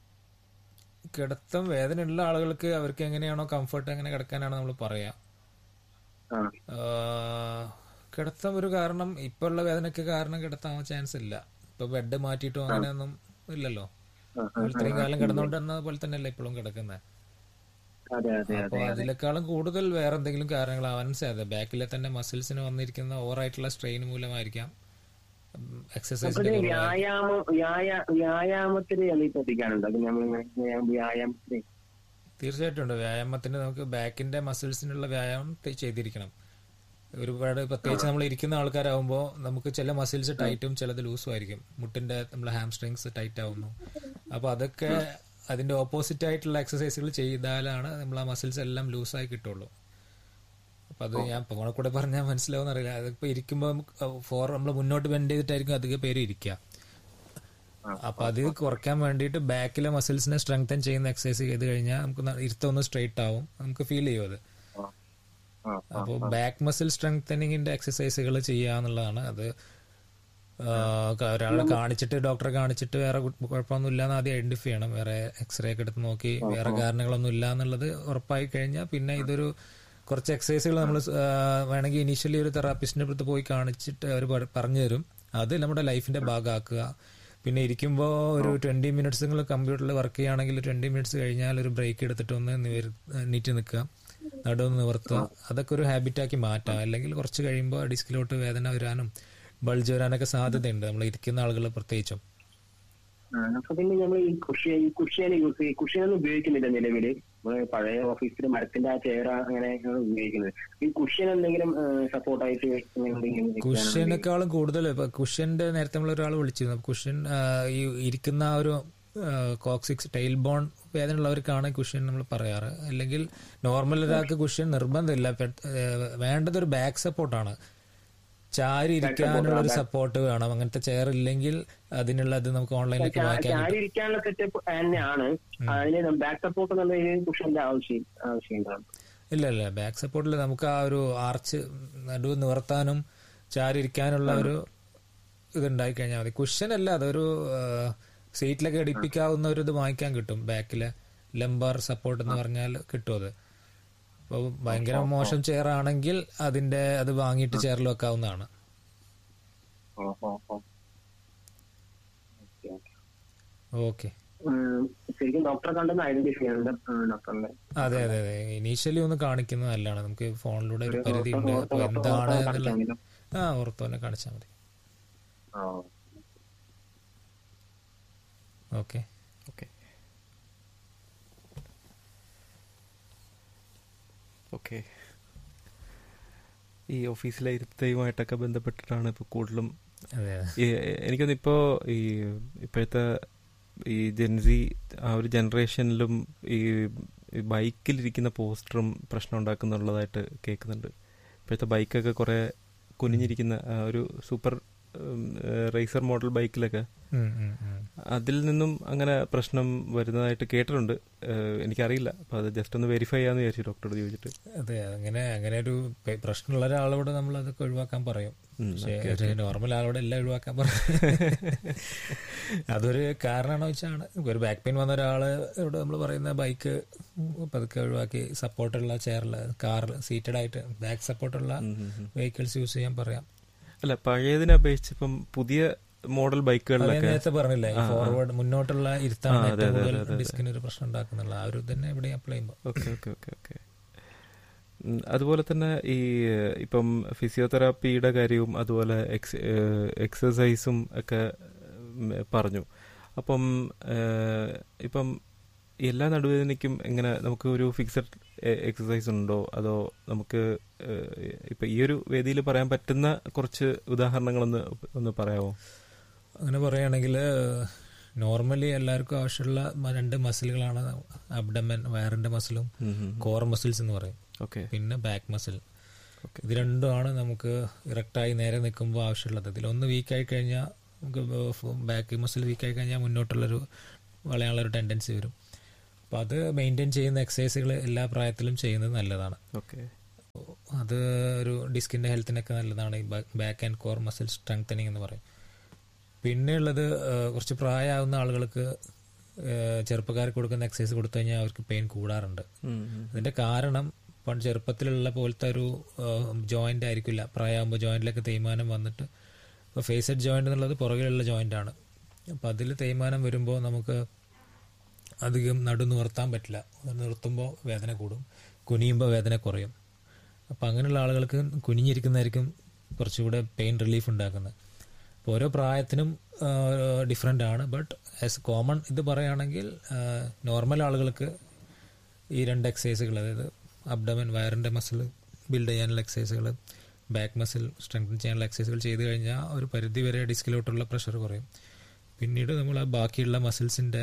കിടത്തം വേദന ഉള്ള ആളുകൾക്ക് അവർക്ക് എങ്ങനെയാണോ കംഫർട്ട് അങ്ങനെ കിടക്കാനാണ് നമ്മൾ പറയാ ആ ആഹ് കിടത്തം ഒരു കാരണം ഇപ്പൊ ഉള്ള വേദനയ്ക്ക് കാരണം കിടത്താൻ ചാൻസ് ഇല്ല ഇപ്പൊ ബെഡ് മാറ്റിയിട്ടോ അങ്ങനെയൊന്നും ഇല്ലല്ലോ ആ, ആ, നമ്മൾ ഇത്രയും കാലം കിടന്നുകൊണ്ടിരുന്ന പോലെ തന്നെയല്ലേ ഇപ്പോഴും കിടക്കുന്നത് അതെ അതെ അപ്പൊ അതിനേക്കാളും കൂടുതൽ വേറെ എന്തെങ്കിലും കാരണങ്ങളാവാൻ സാധ്യത ബാക്കിലെ തന്നെ മസിൽസിന് വന്നിരിക്കുന്ന ഓവറായിട്ടുള്ള സ്ട്രെയിൻ മൂലമായിരിക്കാം അപ്പൊ എക്സസൈസിന്റെ ഇത് കുറവ് വ്യായാമം വ്യായാ വ്യായാമത്തിന് എന്തെങ്കിലും ശ്രദ്ധിക്കാനുണ്ടോ അത് നമ്മൾ വ്യായാമത്തിന് തീർച്ചയായിട്ടും ഉണ്ട് വ്യായാമത്തിന് നമുക്ക് ബാക്കിന്റെ മസിൽസിനുള്ള വ്യായാമം ത- ചെയ്തിരിക്കണം ഒരുപാട് പ്രത്യേകിച്ച് നമ്മൾ ഇരിക്കുന്ന ആൾക്കാരാകുമ്പോൾ നമുക്ക് ചില മസിൽസ് ടൈറ്റും ചിലത് ലൂസും ആയിരിക്കും മുട്ടിന്റെ നമ്മളെ ഹാംസ്ട്രിങ്സ് ടൈറ്റ് ആവുന്നു അപ്പൊ അതൊക്കെ അതിന്റെ ഓപ്പോസിറ്റ് ആയിട്ടുള്ള എക്സസൈസുകൾ ചെയ്താലാണ് നമ്മൾ ആ മസിൽസ് എല്ലാം ലൂസായി കിട്ടുള്ളൂ അപ്പൊ അത് ഞാൻ ഫോണിൽ കൂടെ പറഞ്ഞാൽ മനസ്സിലാവുന്ന അറിയില്ല അതിപ്പോ ഇരിക്കുമ്പോൾ ഫോർ നമ്മൾ മുന്നോട്ട് ബെൻഡ് ചെയ്തിട്ടായിരിക്കും അധികം പേര് ഇരിക്കുക അപ്പൊ അത് കുറയ്ക്കാൻ വേണ്ടിയിട്ട് ബാക്കിലെ മസിൽസിനെ സ്ട്രെങ്തൻ ചെയ്യുന്ന എക്സസൈസ് ചെയ്ത് കഴിഞ്ഞാൽ നമുക്ക് ന- ഇരുത്തം ഒന്ന് സ്ട്രെയിറ്റ് ആവും നമുക്ക് ഫീൽ ചെയ്യും അത് അപ്പോൾ ബാക്ക് മസിൽ സ്ട്രെങ്തനിങ്ങിന്റെ എക്സസൈസുകൾ ചെയ്യുക എന്നുള്ളതാണ് അത് ഒരാളെ കാണിച്ചിട്ട് ഡോക്ടറെ കാണിച്ചിട്ട് വേറെ കു- കുഴപ്പമൊന്നും ഇല്ലാന്ന് ആദ്യം ഐഡന്റിഫൈ ചെയ്യണം വേറെ എക്സ്റേ ഒക്കെ എടുത്ത് നോക്കി വേറെ കാരണങ്ങളൊന്നും ഇല്ല എന്നുള്ളത് ഉറപ്പായി കഴിഞ്ഞാൽ പിന്നെ ഇതൊരു കുറച്ച് എക്സസൈസുകൾ നമ്മൾ വേണമെങ്കിൽ ഇനീഷ്യലി ഒരു തെറാപ്പിസ്റ്റിന്റെ അടുത്ത് പോയി കാണിച്ചിട്ട് അവർ പറഞ്ഞു തരും അത് നമ്മുടെ ലൈഫിന്റെ ഭാഗമാക്കുക പിന്നെ ഇരിക്കുമ്പോൾ ഒരു ട്വന്റി മിനിറ്റ്സ് നിങ്ങൾ കമ്പ്യൂട്ടറിൽ വർക്ക് ചെയ്യുകയാണെങ്കിൽ ട്വന്റി മിനിറ്റ്സ് കഴിഞ്ഞാൽ ഒരു ബ്രേക്ക് എടുത്തിട്ട് ഒന്ന് നിവർ- നീറ്റ് നിൽക്കുക നടുവൊന്ന് നിവർത്തുക അതൊക്കെ ഒരു ഹാബിറ്റാക്കി മാറ്റാം അല്ലെങ്കിൽ കുറച്ച് കഴിയുമ്പോൾ ഡിസ്കിലോട്ട് വേദന വരാനും ബൾജ് വരാനൊക്കെ സാധ്യതയുണ്ട് നമ്മൾ ഇരിക്കുന്ന ആളുകൾ പ്രത്യേകിച്ചും ആ, അപ്പൊ പിന്നെ നമ്മൾ ഈ കുഷ്യ ഈ കുഷ്യൻ യൂസ് ചെയ്യും കുഷ്യനൊന്നും ഉപയോഗിക്കുന്നില്ല നിലവില് നമ്മള് പഴയ ഓഫീസിൽ മരത്തിന്റെ ആ ചെയർ അങ്ങനെ ഉപയോഗിക്കുന്നത് ഈ കുഷ്യൻ എന്തെങ്കിലും സപ്പോർട്ടായിട്ട് എന്തെങ്കിലും വെക്കാനാണെങ്കിൽ- കുഷ്യനേക്കാളും കൂടുതൽ ഇപ്പൊ കുഷ്യന്റെ നേരത്തെ നമ്മൾ ഒരാൾ വിളിച്ചിരുന്നു കുഷ്യൻ ആ, ഈ ഇരിക്കുന്ന ആ ഒരു കോക്സിക്സ് ടെയിൽ ബോൺ വേദനയുള്ളവർക്കാണ് കുഷ്യൻ നമ്മൾ പറയാറ് അല്ലെങ്കിൽ നോർമൽ ഒരാൾക്ക് കുഷ്യൻ നിർബന്ധമില്ല പെ- ഏ, വേണ്ടത് ഒരു ബാക്ക് സപ്പോർട്ടാണ് ചാരി ഇരിക്കാനുള്ള ഒരു സപ്പോർട്ട് വേണം അങ്ങനത്തെ ചെയർ ഇല്ലെങ്കിൽ അതിനുള്ള അത് നമുക്ക് ഓൺലൈനിലൊക്കെ വായിക്കാൻ കിട്ടും ചാരി ഇരിക്കാനുള്ള സെറ്റപ്പ് തന്നെയാണ് അതിന് ബാക്ക് സപ്പോർട്ട് എന്നുള്ളതിന് കുഷ്യന്റെ ആവശ്യം ആവശ്യമുണ്ടാകും ഇല്ല ഇല്ല ബാക്ക് സപ്പോർട്ടിൽ നമുക്ക് ആ ഒരു ആർച്ച് നടുവ് നിവർത്താനും ചാരി ഇരിക്കാനുള്ള ഒരു ഇതുണ്ടായി കഴിഞ്ഞാൽ മതി കുഷൻ അല്ല അതൊരു ആ, സീറ്റിലൊക്കെ ഇടിപ്പിക്കാവുന്ന ഒരു ഇത് വാങ്ങിക്കാൻ കിട്ടും ബാക്കിലെ ലംബാർ സപ്പോർട്ട് എന്ന് പറഞ്ഞാൽ കിട്ടും അത് അപ്പോൾ ഭയങ്കര മോശം ചെയർ ആണെങ്കിൽ അതിന്റെ അത് വാങ്ങിയിട്ട് ചെയറിൽ വെക്കാവുന്നതാണ് ഓ ഓ ഓ ഓക്കെ ഓക്കെ ഓക്കെ ഉം, ശരിക്കും ഡോക്ടറെ കണ്ടെന്ന് ഐഡന്റിഫൈ ചെയ്യണം ഡോക്ടറിന്റെ അതെ അതെ അതെ ഇനീഷ്യലി ഒന്ന് കാണിക്കുന്നത് നല്ലതാണ് നമുക്ക് ഫോണിലൂടെ ഒരു പരിധി ഉണ്ട് അപ്പോൾ എന്താണ് എന്നുള്ള ആ ഓർത്തോനെ കാണിച്ചാൽ മതി ആ ഓക്കെ ഓക്കെ ഓക്കെ ഈ ഓഫീസിലെ ഇരുത്തയുമായിട്ടൊക്കെ ബന്ധപ്പെട്ടിട്ടാണ് ഇപ്പോൾ കൂടുതലും അതെ അതെ ഈ എനിക്കൊന്ന് ഇപ്പോൾ ഈ ഇപ്പോഴത്തെ ഈ ജെൻസി ആ ഒരു ജനറേഷനിലും ഈ ഈ ബൈക്കിലിരിക്കുന്ന പോസ്റ്ററും പ്രശ്നം ഉണ്ടാക്കുന്നുള്ളതായിട്ട് കേൾക്കുന്നുണ്ട് ഇപ്പോഴത്തെ ബൈക്കൊക്കെ കുറേ കുനിഞ്ഞിരിക്കുന്ന ആ ഒരു സൂപ്പർ റേസർ മോഡൽ ബൈക്കിലൊക്കെ ഉം, ഉം, ഉം. അതിൽ നിന്നും അങ്ങനെ പ്രശ്നം വരുന്നതായിട്ട് കേട്ടിട്ടുണ്ട് ഏഹ് എനിക്കറിയില്ല അപ്പോൾ അത് ജസ്റ്റ് ഒന്ന് വെരിഫൈ ചെയ്യാന്ന് വിചാരിച്ചു ഡോക്ടറോട് ചോദിച്ചിട്ട് അതെ അങ്ങനെ അങ്ങനെ ഒരു പെ- പ്രശ്നമുള്ള ഒരാളോട് നമ്മൾ അതൊക്കെ ഒഴിവാക്കാൻ പറയും ഉം, പക്ഷേ ഒരു നോർമൽ ആളോട് എല്ലാം ഒഴിവാക്കാൻ പറയും അതൊരു കാരണമാണോ വെച്ചാണ് ഒരു ബാക്ക് പെയിൻ വന്ന ഒരാള് ഇവിടെ നമ്മൾ പറയുന്ന ബൈക്ക് പതുക്കെ ഒഴിവാക്കി സപ്പോർട്ടുള്ള ചെയറിൽ കാറിൽ സീറ്റഡ് ആയിട്ട് ബാക്ക് സപ്പോർട്ടുള്ള വെഹിക്കിൾസ് യൂസ് ചെയ്യാൻ പറയാം അല്ല പഴയതിനെ അപേക്ഷിച്ച് ഇപ്പം പുതിയ മോഡൽ അത് ഞാൻ ബൈക്കുകളിലൊക്കെ നേരത്തെ പറഞ്ഞില്ലേ ഫോർവേഡ് മുന്നോട്ടുള്ള ഇരുത്താണ് ആ, അതെ, ഏറ്റവും അതെ, കൂടുതൽ അതെ, അതെ. ഡിസ്കിന് ഒരു പ്രശ്നം ഉണ്ടാക്കുന്നുള്ള ആ ഒരു തന്നെ ഇവിടെ അപ്ലൈ ചെയ്യുമ്പോൾ ഓക്കെ ഓക്കെ ഓക്കെ ഓക്കെ ഉം, അതുപോലെ തന്നെ ഈ ഏഹ്, ഇപ്പം ഫിസിയോതെറാപ്പിയുടെ കാര്യവും അതുപോലെ എക്സ് ഏഹ്, എക്സസൈസും ഒക്കെ ഉം, പറഞ്ഞു അപ്പം ഏഹ്, ഇപ്പം എല്ലാ നടുവേദനയ്ക്കും എങ്ങനെ നമുക്ക് ഒരു ഫിക്സഡ് എക്സസൈസ് ഉണ്ടോ അതോ നമുക്ക് ഏഹ്, ഇപ്പം ഈ ഒരു വേദിയിൽ പറയാൻ പറ്റുന്ന കുറച്ച് ഉദാഹരണങ്ങളൊന്ന് ഒന്ന് പറയാമോ അങ്ങനെ പറയുകയാണെങ്കിൽ നോർമലി എല്ലാവർക്കും ആവശ്യമുള്ള മ- രണ്ട് മസിലുകളാണ് അബ്ഡമൻ വയറിന്റെ മസിലും കോർ മസിൽസ് എന്ന് പറയും ഓക്കെ പിന്നെ ബാക്ക് മസിൽ ഓക്കെ ഇത് രണ്ടുമാണ് നമുക്ക് ഇറക്റ്റായി നേരെ നിൽക്കുമ്പോൾ ആവശ്യമുള്ളത് ഇതിലൊന്ന് വീക്കായി കഴിഞ്ഞാൽ നമുക്ക് ബാക്ക് മസിൽ വീക്കായി കഴിഞ്ഞാൽ മുന്നോട്ടുള്ളൊരു വളയാനുള്ളൊരു ടെൻഡൻസി വരും അപ്പോൾ അത് മെയിൻറ്റെയിൻ ചെയ്യുന്ന എക്സസൈസുകൾ എല്ലാ പ്രായത്തിലും ചെയ്യുന്നത് നല്ലതാണ് ഓക്കെ അത് ഒരു ഡിസ്കിന്റെ ഹെൽത്തിനൊക്കെ നല്ലതാണ് ഈ back and core muscle strengthening എന്ന് പറയും പിന്നെ ഉള്ളത് ഏഹ്, കുറച്ച് പ്രായമാകുന്ന ആളുകൾക്ക് ഏഹ്, ചെറുപ്പക്കാർക്ക് കൊടുക്കുന്ന എക്സസൈസ് കൊടുത്തു കഴിഞ്ഞാൽ അവർക്ക് പെയിൻ കൂടാറുണ്ട് അതിന്റെ കാരണം പണ്ട് ചെറുപ്പത്തിലുള്ള പോലത്തെ ഒരു ജോയിന്റ് ആയിരിക്കില്ല പ്രായമാകുമ്പോൾ ജോയിന്റിലൊക്കെ തേയ്മാനം വന്നിട്ട് ഇപ്പോൾ ഫേസഡ് ജോയിന്റ് എന്നുള്ളത് പുറകിലുള്ള ജോയിന്റ് ആണ് അപ്പോൾ അതിൽ തേയ്മാനം വരുമ്പോൾ നമുക്ക് അധികം നടു നിവർത്താൻ പറ്റില്ല നിർത്തുമ്പോൾ വേദന കൂടും കുനിയുമ്പോൾ വേദന കുറയും അപ്പോൾ അങ്ങനെയുള്ള ആളുകൾക്ക് കുനിഞ്ഞിരിക്കുന്നതായിരിക്കും കുറച്ചുകൂടെ പെയിൻ റിലീഫ് ഉണ്ടാക്കുന്നത് അപ്പോൾ ഓരോ പ്രായത്തിനും ഡിഫറെൻ്റ് ആണ് ബട്ട് ആസ് കോമൺ ഇത് പറയുകയാണെങ്കിൽ നോർമൽ ആളുകൾക്ക് ഈ രണ്ട് എക്സസൈസുകൾ അതായത് അബ്ഡമൻ വയറിൻ്റെ മസിൽ ബിൽഡ് ചെയ്യാനുള്ള എക്സസൈസുകൾ ബാക്ക് മസിൽ സ്ട്രെങ്തൻ ചെയ്യാനുള്ള എക്സസൈസുകൾ ചെയ്ത് കഴിഞ്ഞാൽ ഒരു പരിധി വരെ ഡിസ്കിലോട്ടുള്ള പ്രഷർ കുറയും പിന്നീട് നമ്മൾ ആ ബാക്കിയുള്ള മസിൽസിൻ്റെ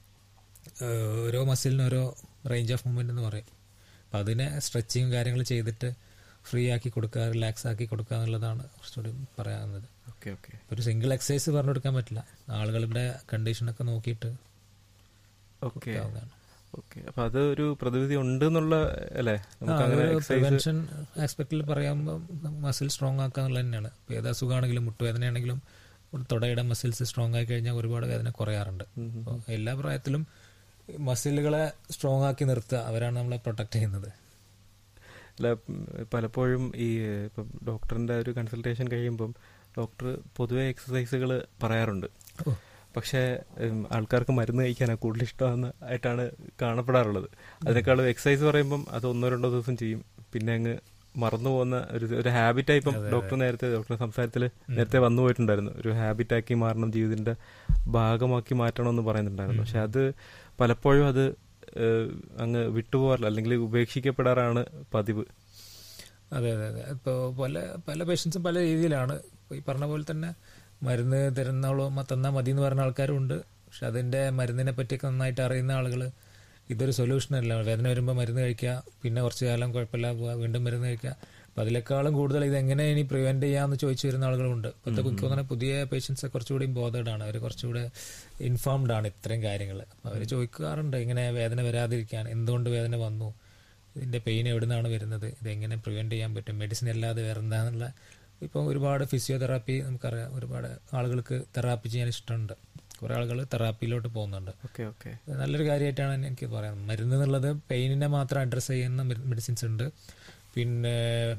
ഓരോ മസിലിനും ഓരോ റേഞ്ച് ഓഫ് മൂവ്മെൻ്റ് എന്ന് പറയും അപ്പം അതിനെ സ്ട്രെച്ചിങ് കാര്യങ്ങൾ ചെയ്തിട്ട് ഫ്രീ ആക്കി കൊടുക്കുക റിലാക്സ് ആക്കി കൊടുക്കുക എന്നുള്ളതാണ് കുറച്ചുകൂടി പറയാവുന്നത് ഓക്കെ ഓക്കെ ഒരു സിംഗിൾ എക്സസൈസ് പറഞ്ഞു കൊടുക്കാൻ പറ്റില്ല ആളുകളുടെ കണ്ടീഷനൊക്കെ നോക്കിയിട്ട് ഓക്കെ കൊടുക്കാവുന്നതാണ് ഓക്കെ അപ്പൊ അത് ഒരു പ്രതിവിധി ഉണ്ട് എന്നുള്ള അല്ലേ നമുക്ക് അങ്ങനെ എക്സസൈസ് പ്രിവെൻഷൻ ആസ്പെക്റ്റിൽ പറയുമ്പോൾ മസിൽ സ്ട്രോങ് ആക്കുക എന്നുള്ളത് തന്നെയാണ് ഇപ്പൊ ഏത് അസുഖമാണെങ്കിലും മുട്ടുവേദനയാണെങ്കിലും ഒരു തുടയുടെ മസിൽസ് സ്ട്രോങ് ആയി കഴിഞ്ഞാൽ ഒരുപാട് വേദന കുറയാറുണ്ട് അപ്പോൾ എല്ലാ പ്രായത്തിലും മസിലുകളെ സ്ട്രോങ് ആക്കി നിർത്തുക അവരാണ് നമ്മളെ പ്രൊട്ടക്ട് ചെയ്യുന്നത് അല്ല ഉം, പലപ്പോഴും ഈ ഇപ്പം ഡോക്ടറിന്റെ ഒരു കൺസൾട്ടേഷൻ കഴിയുമ്പം ഡോക്ടർ പൊതുവെ എക്സസൈസുകൾ പറയാറുണ്ട് പക്ഷേ ഉം, ആൾക്കാർക്ക് മരുന്ന് കഴിക്കാനാണ് കൂടുതൽ ഇഷ്ടമെന്ന് ആയിട്ടാണ് കാണപ്പെടാറുള്ളത് അതിനേക്കാളും എക്സസൈസ് പറയുമ്പം അത് ഒന്നോ രണ്ടോ ദിവസം ചെയ്യും പിന്നെ അങ്ങ് മറന്നു പോകുന്ന ഒരു ഒരു ഹാബിറ്റായി ഇപ്പം ഡോക്ടർ നേരത്തെ ഡോക്ടറുടെ സംസാരത്തിൽ നേരത്തെ വന്നു പോയിട്ടുണ്ടായിരുന്നു ഒരു ഹാബിറ്റാക്കി മാറണം ജീവിതത്തിന്റെ ഭാഗമാക്കി മാറ്റണം എന്ന് പറയുന്നുണ്ടായിരുന്നു പക്ഷെ അത് പലപ്പോഴും അത് ഏഹ്, അങ്ങ് വിട്ടുപോകാറില്ല അല്ലെങ്കിൽ ഉപേക്ഷിക്കപ്പെടാറാണ് പതിവ് അതെ അതെ അതെ ഇപ്പോൾ പല പല പേഷ്യൻസും പല രീതിയിലാണ് ഇപ്പൊ ഈ പറഞ്ഞ പോലെ തന്നെ മരുന്ന് തരുന്നോളൂ തന്നാൽ മതി എന്ന് പറയുന്ന ആൾക്കാരും ഉണ്ട് പക്ഷെ അതിന്റെ മരുന്നിനെ പറ്റിയൊക്കെ നന്നായിട്ട് അറിയുന്ന ആളുകൾ ഇതൊരു സൊല്യൂഷൻ അല്ല വേദന വരുമ്പോൾ മരുന്ന് കഴിക്കുക പിന്നെ കുറച്ച് കാലം കുഴപ്പമില്ല പോവുക വീണ്ടും മരുന്ന് കഴിക്കുക അപ്പം അതിനേക്കാളും കൂടുതൽ ഇത് എങ്ങനെ ഇനി പ്രിവെന്റ് ചെയ്യാമെന്ന് ചോദിച്ചു വരുന്ന ആളുകളുണ്ട് ഇപ്പോഴത്തെ എനിക്ക് തോന്നുന്ന പുതിയ പേഷ്യൻസ് കുറച്ചുകൂടി ബോധേഡ് ആണ് അവർ കുറച്ചുകൂടെ ഇൻഫോംഡ് ആണ് ഇത്രയും കാര്യങ്ങൾ അപ്പം അവർ ചോദിക്കാറുണ്ട് ഇങ്ങനെ വേദന വരാതിരിക്കാൻ എന്തുകൊണ്ട് വേദന വന്നു ഇതിന്റെ പെയിൻ എവിടെ നിന്നാണ് വരുന്നത് ഇതെങ്ങനെ പ്രിവെന്റ് ചെയ്യാൻ പറ്റും മെഡിസിൻ അല്ലാതെ വേറെ എന്താണെന്നുള്ള ഇപ്പോൾ ഒരുപാട് ഫിസിയോതെറാപ്പി നമുക്കറിയാം ഒരുപാട് ആളുകൾക്ക് തെറാപ്പി ചെയ്യാൻ ഇഷ്ടമുണ്ട് കുറേ ആളുകൾ തെറാപ്പിയിലോട്ട് പോകുന്നുണ്ട് ഓക്കെ ഓക്കെ ഇത് നല്ലൊരു കാര്യമായിട്ടാണ് എനിക്ക് പറയാം മരുന്ന് എന്നുള്ളത് പെയിനിനെ മാത്രം അഡ്രസ്സ് ചെയ്യുന്ന മെഡിസിൻസ് ഉണ്ട് പിന്നെ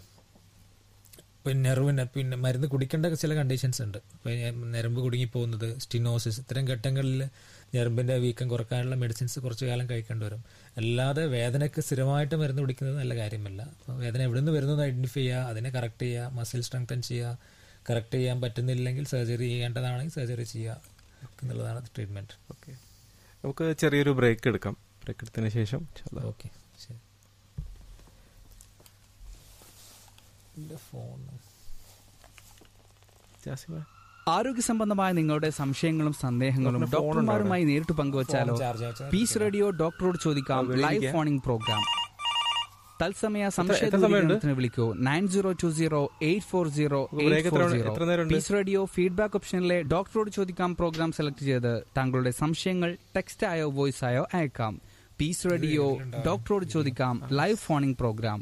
പിന്നെ നെർവിന് പിന്നെ മരുന്ന് കുടിക്കേണ്ട ചില കണ്ടീഷൻസ് ഉണ്ട് ഇപ്പൊ ഈ ഞരമ്പ് കുടുങ്ങി പോകുന്നത് സ്റ്റിനോസിസ് ഇത്തരം ഘട്ടങ്ങളിൽ ഞരമ്പിന്റെ വീക്കം കുറക്കാനുള്ള മെഡിസിൻസ് കുറച്ചു കാലം കഴിക്കേണ്ടി വരും അല്ലാതെ വേദനയ്ക്ക് സ്ഥിരമായിട്ട് മരുന്ന് കുടിക്കുന്നത് നല്ല കാര്യമല്ല അപ്പോൾ വേദന എവിടെ നിന്ന് വരുന്നത് ഐഡന്റിഫൈ ചെയ്യുക അതിനെ കറക്റ്റ് ചെയ്യുക മസിൽ സ്ട്രെങ്തൻ ചെയ്യുക കറക്റ്റ് ചെയ്യാൻ പറ്റുന്നില്ലെങ്കിൽ സർജറി ചെയ്യേണ്ടതാണെങ്കിൽ സർജറി ചെയ്യുക എന്നുള്ളതാണ് ട്രീറ്റ്മെന്റ് ഓക്കെ നമുക്ക് ചെറിയൊരു ബ്രേക്ക് എടുക്കാം ബ്രേക്ക് എടുത്തതിന് ശേഷം ഇൻഷാല്ലാ. ഓക്കെ ശരി എൻ്റെ ഫോൺ ജാസിമ ആരോഗ്യ സംബന്ധമായ നിങ്ങളുടെ സംശയങ്ങളും സന്ദേഹങ്ങളും ഡോക്ടറിന് phone ഉണ്ടോ ഡോക്ടർമാരുമായി നേരിട്ട് പങ്കുവച്ചാലോ ചാർജ് ആച്ചാൽ പീസ് റേഡിയോ ഡോക്ടറോട് ചോദിക്കാം ആ, വിളിക്കാം. ലൈവ് ഫോണിംഗ് പ്രോഗ്രാം തത്സമയ എത്ര സംശയ സമയമുണ്ട്? ദൂരീകരണത്തിന് വിളിക്കൂ nine zero two zero eight four zero break എത്ര എത്ര നേരമുണ്ട് പീസ് റേഡിയോ ഫീഡ്ബാക്ക് ഓപ്ഷനിലെ ഡോക്ടറോട് ചോദിക്കാം പ്രോഗ്രാം സെലക്ട് ചെയ്ത് താങ്കളുടെ സംശയങ്ങൾ ടെക്സ്റ്റ് ആയോ വോയിസ് ആയോ അയക്കാം പീസ് റേഡിയോ ഡോക്ടറോട് ചോദിക്കാം live phoning programme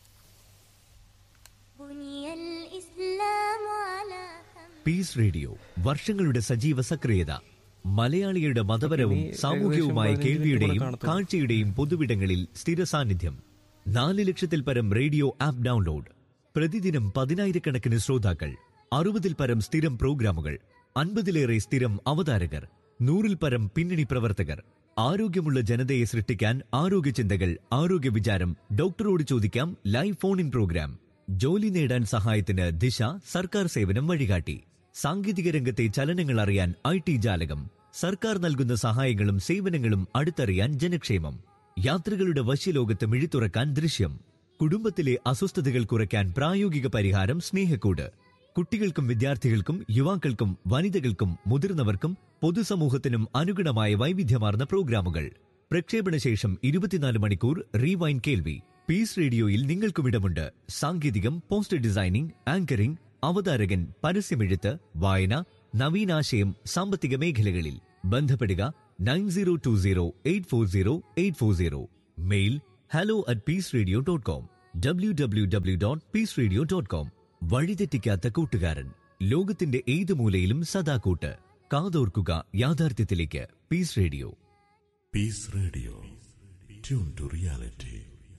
بني الإسلام على خمس Peace Radio വർഷങ്ങളുടെ സജീവ സക്രിയത മലയാളികളുടെ മതപരവും ഇനി സാമൂഹികവുമായ ഏകദേശം കേൾവിയുടെയും പതിനഞ്ച് മിനിറ്റ് കാഴ്ചയുടെയും പൊതുവിടങ്ങളിൽ സ്ഥിര സാന്നിധ്യം നാല് ലക്ഷത്തിൽ പരം റേഡിയോ ആപ്പ് ഡൗൺലോഡ് പ്രതിദിനം പതിനായിരക്കണക്കിന് ശ്രോതാക്കൾ അറുപതിൽ പരം സ്ഥിരം പ്രോഗ്രാമുകൾ അൻപതിലേറെ സ്ഥിരം അവതാരകർ നൂറിൽ പരം പിന്നണി പ്രവർത്തകർ ആരോഗ്യമുള്ള ജനതയെ സൃഷ്ടിക്കാൻ ആരോഗ്യ ചിന്തകൾ ആരോഗ്യ വിചാരം ഡോക്ടറോട് ചോദിക്കാം ലൈവ് ഫോൺ ഇൻ പ്രോഗ്രാം ജോലി നേടാൻ സഹായത്തിന് ദിശ സർക്കാർ സേവനം വഴികാട്ടി സാങ്കേതിക രംഗത്തെ ചലനങ്ങൾ അറിയാൻ ഐ ടി ജാലകം സർക്കാർ നൽകുന്ന സഹായങ്ങളും സേവനങ്ങളും അടുത്തറിയാൻ ജനക്ഷേമം യാത്രകളുടെ വശ്യലോകത്ത് മിഴിത്തുറക്കാൻ ദൃശ്യം കുടുംബത്തിലെ അസ്വസ്ഥതകൾ കുറയ്ക്കാൻ പ്രായോഗിക പരിഹാരം സ്നേഹക്കൂട് കുട്ടികൾക്കും വിദ്യാർത്ഥികൾക്കും യുവാക്കൾക്കും വനിതകൾക്കും മുതിർന്നവർക്കും പൊതുസമൂഹത്തിനും അനുഗുണമായ വൈവിധ്യമാർന്ന പ്രോഗ്രാമുകൾ പ്രക്ഷേപണ ശേഷം ഇരുപത്തിനാല് മണിക്കൂർ റീവൈൻ കേൾവി പീസ് റേഡിയോയിൽ നിങ്ങൾക്കും ഇടമുണ്ട് സാങ്കേതികം പോസ്റ്റർ ഡിസൈനിംഗ് ആങ്കറിംഗ് അവതാരകൻ പരസ്യമെഴുത്ത് വായന നവീനാശയം സാമ്പത്തിക മേഖലകളിൽ ബന്ധപ്പെടുക nine zero two zero eight four zero eight four zero mail hello at Peace Radio dot com W W W dot Peace Radio dot com വഴിതെറ്റിക്കാത്ത കൂട്ടുകാരൻ ലോകത്തിന്റെ ഏത് മൂലയിലും സദാ കൂട്ട് കാതോർക്കുക യാഥാർത്ഥ്യത്തിലേക്ക് Peace Radio Peace Radio. Tune to reality.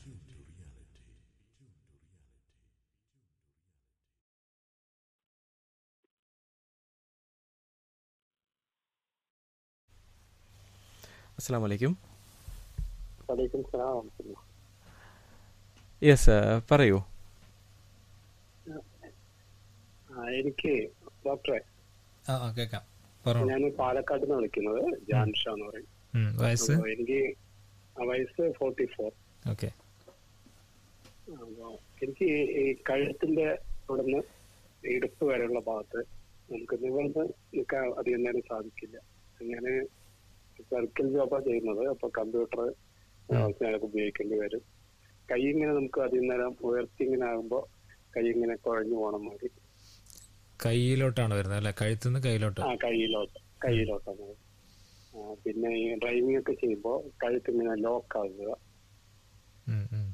അസ്സാം വലൈക്കും വലൈക്കും സലാം യെസ് പറയൂ ആ, എനിക്ക് ഡോക്ടറെ ആ ആ കേൾക്കാം പറഞ്ഞു ഞാൻ പാലക്കാട് നിന്ന് വിളിക്കുന്നത് ജാൻഷ എന്ന് പറയും വയസ്സ് അപ്പൊ എനിക്ക് ആ വയസ്സ് ഫോർട്ടി ഫോർ ഓക്കെ അപ്പോ എനിക്ക് ഈ- ഈ കഴുത്തിന്റെ അവിടുന്ന് ഇടുപ്പ് വരെയുള്ള ഭാഗത്ത് നമുക്ക് നിവർന്ന് നിൽക്കാൻ അധികം നേരം സാധിക്കില്ല അങ്ങനെ സർക്കിൾ ജോബാണ് ചെയ്യുന്നത് അപ്പൊ കമ്പ്യൂട്ടർ ആവശ്യങ്ങൾക്ക് ഉപയോഗിക്കേണ്ടി വരും കൈ ഇങ്ങനെ നമുക്ക് അധികം നേരം ഉയർത്തി ഇങ്ങനെ ആകുമ്പോ കൈ ഇങ്ങനെ കുഴഞ്ഞു പോകണം മതി കയ്യിലോട്ടാണ് വരുന്നത് അല്ലെ കഴുത്തുനിന്ന് കയ്യിലോട്ട് ആ കൈയിലോട്ട് കൈയിലോട്ടാണ് ആ, പിന്നെ ഈ ഡ്രൈവിംഗ് ഒക്കെ ചെയ്യുമ്പോൾ കഴുത്ത് ഇങ്ങനെ ലോക്ക് ആകുക ഉം, ഉം,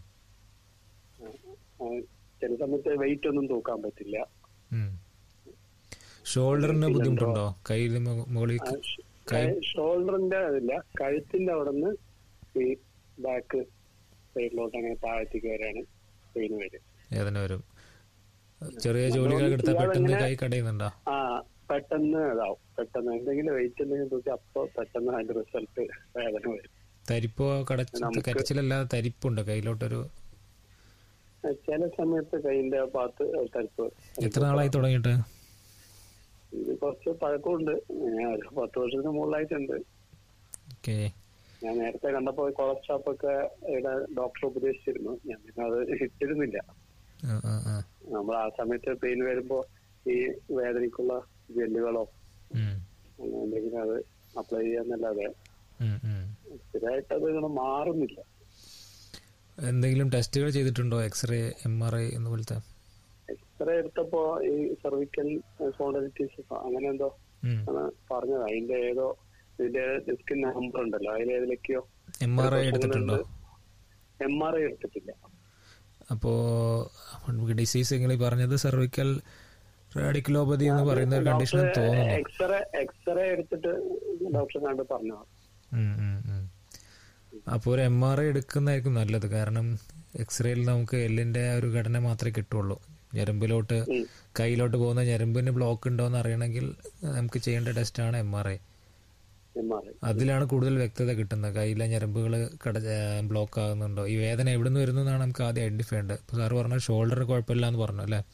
ആ, ചില സമയത്ത് വെയിറ്റ് ഒന്നും തൂക്കാൻ പറ്റില്ല ഉം. ഷോൾഡറിന് ബുദ്ധിമുട്ടുണ്ടോ കയ്യിൽ മുകളിൽ കൈ ഷോൾഡറിന്റെ അതില്ല കഴുത്തിന്റെ അവിടെ നിന്ന് ഈ ബാക്ക് സൈഡിലോട്ട് അങ്ങനെ താഴത്തേക്ക് വരെയാണ് പെയിൻ വരും വേദന വരും ചെറിയ ജോലികളൊക്കെ എടുത്താൽ പെട്ടെന്ന് കൈ കടയുന്നുണ്ടോ ആ പെട്ടെന്ന് ഇതാവും പെട്ടെന്ന് എന്തെങ്കിലും വെയിറ്റ് എന്തെങ്കിലും തൂക്കി അപ്പൊ പെട്ടെന്ന് അതിന്റെ റിസൾട്ട് വേദന വരും തരിപ്പോ കടച്ച് നമുക്ക് കരച്ചിലല്ലാതെ തരിപ്പുണ്ടോ കയ്യിലോട്ടൊരു ചില സമയത്ത് കൈയിന്റെ ഭാഗത്ത് തരിപ്പ് എത്ര നാളായി തുടങ്ങിയിട്ട് ഇത് കുറച്ച് പഴക്കമുണ്ട് ഞാൻ ഒരു പത്ത് വർഷത്തിന് മുകളിലായിട്ടുണ്ട് ഓക്കെ ഞാൻ നേരത്തെ കണ്ടപ്പോ കൊളസ് ഷോപ്പൊക്കെ ഇവിടെ ഡോക്ടർ ഉപദേശിച്ചിരുന്നു ഞാൻ പിന്നെ അത് ഇട്ടിരുന്നില്ല നമ്മൾ ആ സമയത്ത് പെയിൻ വരുമ്പോ ഈ വേദനയ്ക്കുള്ള ജെല്ലുകളോ അങ്ങനെ എന്തെങ്കിലും അത് അപ്ലൈ ചെയ്യാന്നല്ലാതെ സ്ഥിരമായിട്ട് അത് ഇങ്ങനെ മാറുന്നില്ല എന്തെങ്കിലും ടെസ്റ്റുകൾ ചെയ്തിട്ടുണ്ടോ എക്സ്റേ എം ആർ ഐ എന്ന പോലത്തെ എക്സ്റേ എടുത്തപ്പോ ഈ സർവിക്കൽ സ്പോണ്ടലിറ്റീസ് അങ്ങനെ എന്തോ ഉം. ആണ് പറഞ്ഞത് അതിന്റെ ഏതോ ഇതിന്റെ ഡിസ്കിൻ നമ്പർ ഉണ്ടല്ലോ അതിൽ ഏതിലേക്കോ എം ആർ ഐ എടുത്തിട്ടുണ്ടോ എം ആർ ഐ എടുത്തിട്ടില്ല അപ്പോ നമുക്ക് ഡിസീസ് നിങ്ങൾ പറഞ്ഞത് സെർവിക്കൽ റാഡിക്കുലോപതി എന്ന് പറയുന്ന ഒരു കണ്ടീഷൻ തോന്നുന്നു എക്സ്റേ എക്സ്റേ എടുത്തിട്ട് ഡോക്ടറെ കണ്ട് പറഞ്ഞു ഉം, ഉം, ഉം. അപ്പോൾ ഒരു എം ആർ ഐ എടുക്കുന്നതായിരിക്കും നല്ലത് കാരണം എക്സ്റേയിൽ നമുക്ക് എല്ലിന്റെ ആ ഒരു ഘടന മാത്രമേ കിട്ടുള്ളൂ ഞരമ്പിലോട്ട് കയ്യിലോട്ട് പോകുന്ന ഞരമ്പിന് ബ്ലോക്ക് ഉണ്ടോ എന്ന് അറിയണമെങ്കിൽ നമുക്ക് ചെയ്യേണ്ട ടെസ്റ്റാണ് M R I M R I അതിലാണ് കൂടുതൽ വ്യക്തത കിട്ടുന്നത് കയ്യിലെ ഞരമ്പുകൾ കട ബ്ലോക്ക് ആകുന്നുണ്ടോ ഈ വേദന എവിടെ നിന്ന് വരുന്നു എന്നാണ് നമുക്ക് ആദ്യം ഐഡന്റിഫൈ ചെയ്യേണ്ടത് ഇപ്പോൾ സാറ് പറഞ്ഞ ഷോൾഡർ കുഴപ്പമില്ല എന്ന് പറഞ്ഞു അല്ലേ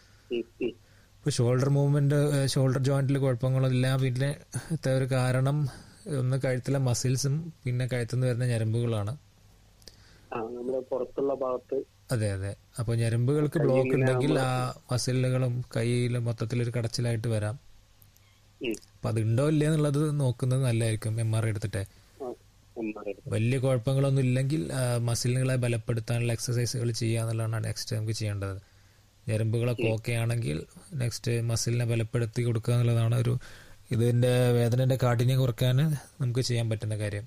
ഇപ്പോൾ ഷോൾഡർ മൂവ്മെന്റ് ഷോൾഡർ ജോയിന്റിൽ കുഴപ്പങ്ങളില്ല പിന്നെ ത്തെ ഒരു കാരണം ഒന്ന് കഴുത്തിലെ മസിൽസും പിന്നെ കഴുത്തുനിന്ന് വരുന്ന ഞരമ്പുകളാണ് ആ നമ്മുടെ പുറത്തുള്ള ഭാഗത്ത് അതെ അതെ അപ്പോൾ ഞരമ്പുകൾക്ക് ബ്ലോക്ക് ഉണ്ടെങ്കിൽ ആ മസിലുകളും കയ്യിലും മൊത്തത്തിലൊരു കടച്ചിലായിട്ട് വരാം അപ്പൊ അതുണ്ടോ ഇല്ലേ എന്നുള്ളത് നോക്കുന്നത് നല്ലതായിരിക്കും എം ആർ ഐ എടുത്തിട്ട് എം ആർ ഐ വലിയ കുഴപ്പങ്ങളൊന്നും ഇല്ലെങ്കിൽ ആ, മസിലുകളെ ബലപ്പെടുത്താനുള്ള എക്സസൈസുകൾ ചെയ്യുക എന്നുള്ളതാണ് നെക്സ്റ്റ് നമുക്ക് ചെയ്യേണ്ടത് ഞരമ്പുകളൊക്കെ ഓക്കെ ആണെങ്കിൽ നെക്സ്റ്റ് മസിലിനെ ബലപ്പെടുത്തി കൊടുക്കുക എന്നുള്ളതാണ് ഒരു ഇതിന്റെ വേദനയുടെ കാഠിന്യം കുറയ്ക്കാൻ നമുക്ക് ചെയ്യാൻ പറ്റുന്ന കാര്യം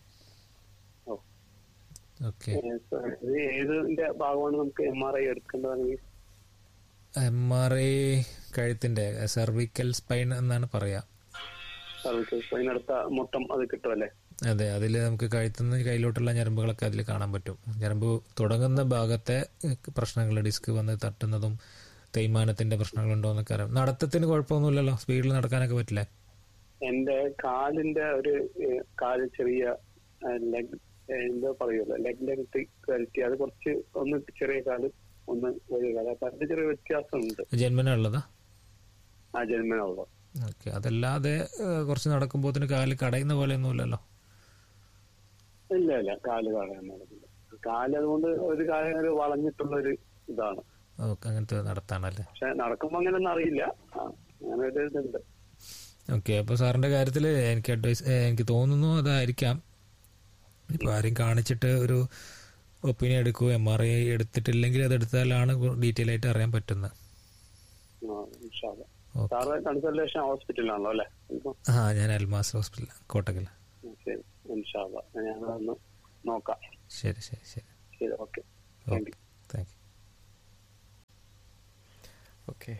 ഓക്കെ ഇത് ഏതിന്റെ ഭാഗമാണ് നമുക്ക് എം ആർ ഐ എടുക്കേണ്ടതെങ്കിൽ എം ആർ ഐ കഴുത്തിന്റെ സെർവിക്കൽ സ്പൈൻ എന്നാണ് പറയാ സർവീസ് അതിനടുത്ത മൊത്തം അത് കിട്ടുമല്ലേ അതെ അതിൽ നമുക്ക് കഴുത്തുനിന്ന് കയ്യിലോട്ടുള്ള ഞരമ്പുകളൊക്കെ അതിൽ കാണാൻ പറ്റും ഞരമ്പ് തുടങ്ങുന്ന ഭാഗത്തെ പ്രശ്നങ്ങൾ ഡിസ്ക് വന്ന് തട്ടുന്നതും തേയ്മാനത്തിന്റെ പ്രശ്നങ്ങളുണ്ടോ എന്നൊക്കെ അറിയാം നടത്തത്തിന് കുഴപ്പമൊന്നുമില്ലല്ലോ സ്പീഡിൽ നടക്കാനൊക്കെ പറ്റില്ലേ എന്റെ കാലിന്റെ ഒരു ഏഹ്, കാല് ചെറിയ ലെഗ് എന്താ പറയുമല്ലോ ലെഗ് ലെങ്ത് ക്വാലിറ്റി അത് കുറച്ച് ഒന്ന് ചെറിയ കാല് ഒന്ന് വലിയ കാല് അപ്പൊ അതിന്റെ ചെറിയ വ്യത്യാസമുണ്ട് ജന്മന ഉള്ളതാ ആ ജന്മനുള്ളത് ഓക്കെ അതല്ലാതെ ഏഹ്, കുറച്ച് നടക്കുമ്പോൾ കാല് കടയുന്ന പോലെ ഒന്നുമില്ലല്ലോ ഇല്ല ഇല്ല കാല് കാണാൻ നടക്കില്ല കാല് അതുകൊണ്ട് ഒരു കാലം ഒരു വളഞ്ഞിട്ടുള്ള ഒരു ഇതാണ് ഓക്കെ അങ്ങനത്തെ നടത്താണല്ലേ പക്ഷെ നടക്കുമ്പോ അങ്ങനെയൊന്നും അറിയില്ല ആ, അങ്ങനെ ഒരു ഇതുണ്ട് ഓക്കെ അപ്പോൾ സാറിന്റെ കാര്യത്തിൽ എനിക്ക് അഡ്വൈസ് ഏഹ്, എനിക്ക് തോന്നുന്നു അതായിരിക്കാം ഇപ്പോൾ ആരെയും കാണിച്ചിട്ട് ഒരു ഒപ്പീനിയൻ എടുക്കുക എം ആർ ഐ എടുത്തിട്ടില്ലെങ്കിൽ അത് എടുത്താലാണ് ഡീറ്റെയിൽ ആയിട്ട് അറിയാൻ പറ്റുന്നത് ആ, ഇൻഷാ അല്ലാ. സാറ് കൺസൾട്ടേഷൻ ഹോസ്പിറ്റലിലാണല്ലോ അല്ലേ ഇപ്പൊ ആ ഞാൻ അൽമാസ് ഹോസ്പിറ്റൽ കോട്ടക്കൽ ശരി ഇൻഷാല്ല ഞാനതൊന്ന് നോക്കാം ശരി ശരി ശരി ശരി okay thank you thank you okay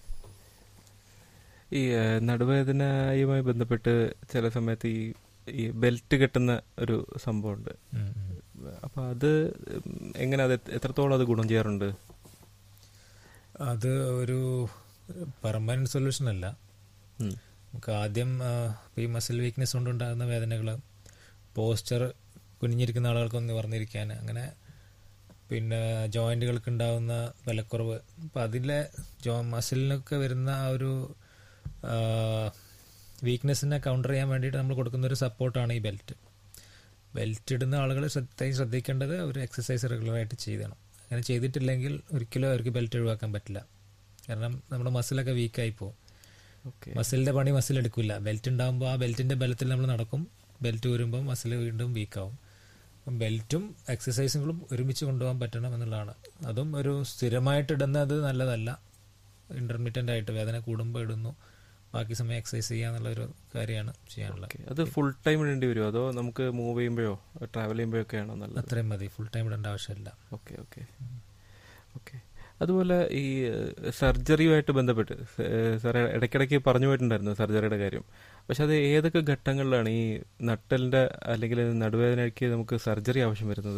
ഈ ഏഹ്, നടുവേദനയുമായി ബന്ധപ്പെട്ട് ചില സമയത്ത് ഈ ഈ ബെൽറ്റ് കെട്ടുന്ന ഒരു സംഭവമുണ്ട് അപ്പൊ അത് ഉം, എങ്ങനെ അത് എത്ര- എത്രത്തോളം അത് ഗുണം ചെയ്യാറുണ്ട് അത് ഒരു പെർമനന്റ് സൊല്യൂഷൻ അല്ല ഉം. നമുക്ക് ആദ്യം ആ, ഈ മസിൽ വീക്ക്നെസ് കൊണ്ടുണ്ടാകുന്ന വേദനകൾ പോസ്ചർ കുനിഞ്ഞിരിക്കുന്ന ആളുകൾക്ക് ഒന്ന് നിവർന്നിരിക്കാൻ അങ്ങനെ പിന്നെ ജോയിന്റുകൾക്ക് ഉണ്ടാകുന്ന ബലക്കുറവ് അപ്പം അതിലെ ജോ മസിലിനൊക്കെ വരുന്ന ആ ഒരു വീക്ക്നെസ്സിനെ കൗണ്ടർ ചെയ്യാൻ വേണ്ടിയിട്ട് നമ്മൾ കൊടുക്കുന്ന ഒരു സപ്പോർട്ടാണ് ഈ ബെൽറ്റ് ബെൽറ്റ് ഇടുന്ന ആളുകൾ ശ്രദ്ധയും ശ്രദ്ധിക്കേണ്ടത് അവർ എക്സസൈസ് റെഗുലറായിട്ട് ചെയ്യണം അങ്ങനെ ചെയ്തിട്ടില്ലെങ്കിൽ ഒരിക്കലും അവർക്ക് ബെൽറ്റ് ഒഴിവാക്കാൻ പറ്റില്ല കാരണം നമ്മുടെ മസിലൊക്കെ വീക്കായി പോകും ഓക്കെ മസിലിന്റെ പണി മസിൽ എടുക്കില്ല ബെൽറ്റ് ഉണ്ടാകുമ്പോൾ ആ ബെൽറ്റിന്റെ ബലത്തിൽ നമ്മൾ നടക്കും ബെൽറ്റ് വരുമ്പോൾ മസിൽ വീണ്ടും വീക്കാവും അപ്പം ബെൽറ്റും എക്സസൈസുകളും ഒരുമിച്ച് കൊണ്ടുപോകാൻ പറ്റണം എന്നുള്ളതാണ് അതും ഒരു സ്ഥിരമായിട്ട് ഇടുന്നത് നല്ലതല്ല ഇന്റർമീഡിയൻ്റ് ആയിട്ട് വേദന കൂടുമ്പോൾ ഇടുന്നു ബാക്കി സമയം എക്സസൈസ് ചെയ്യുക എന്നുള്ള ഒരു കാര്യമാണ് ചെയ്യാനുള്ളത് അത് ഫുൾ ടൈം ഇടേണ്ടി വരുമോ അതോ നമുക്ക് മൂവ് ചെയ്യുമ്പോഴോ ട്രാവൽ ചെയ്യുമ്പോഴൊക്കെയാണോ നല്ലത് അത്രയും മതി ഫുൾ ടൈം ഇടേണ്ട ആവശ്യമില്ല ഓക്കെ ഓക്കെ ഓക്കെ അതുപോലെ ഈ സർജറിയുമായിട്ട് ബന്ധപ്പെട്ട് സാർ ഇടയ്ക്കിടയ്ക്ക് പറഞ്ഞു പോയിട്ടുണ്ടായിരുന്നു സർജറിയുടെ കാര്യം പക്ഷെ അത് ഏതൊക്കെ ഘട്ടങ്ങളിലാണ് ഈ നട്ടലിന്റെ അല്ലെങ്കിൽ നടുവേദനയ്ക്ക് നമുക്ക് സർജറി ആവശ്യം വരുന്നത്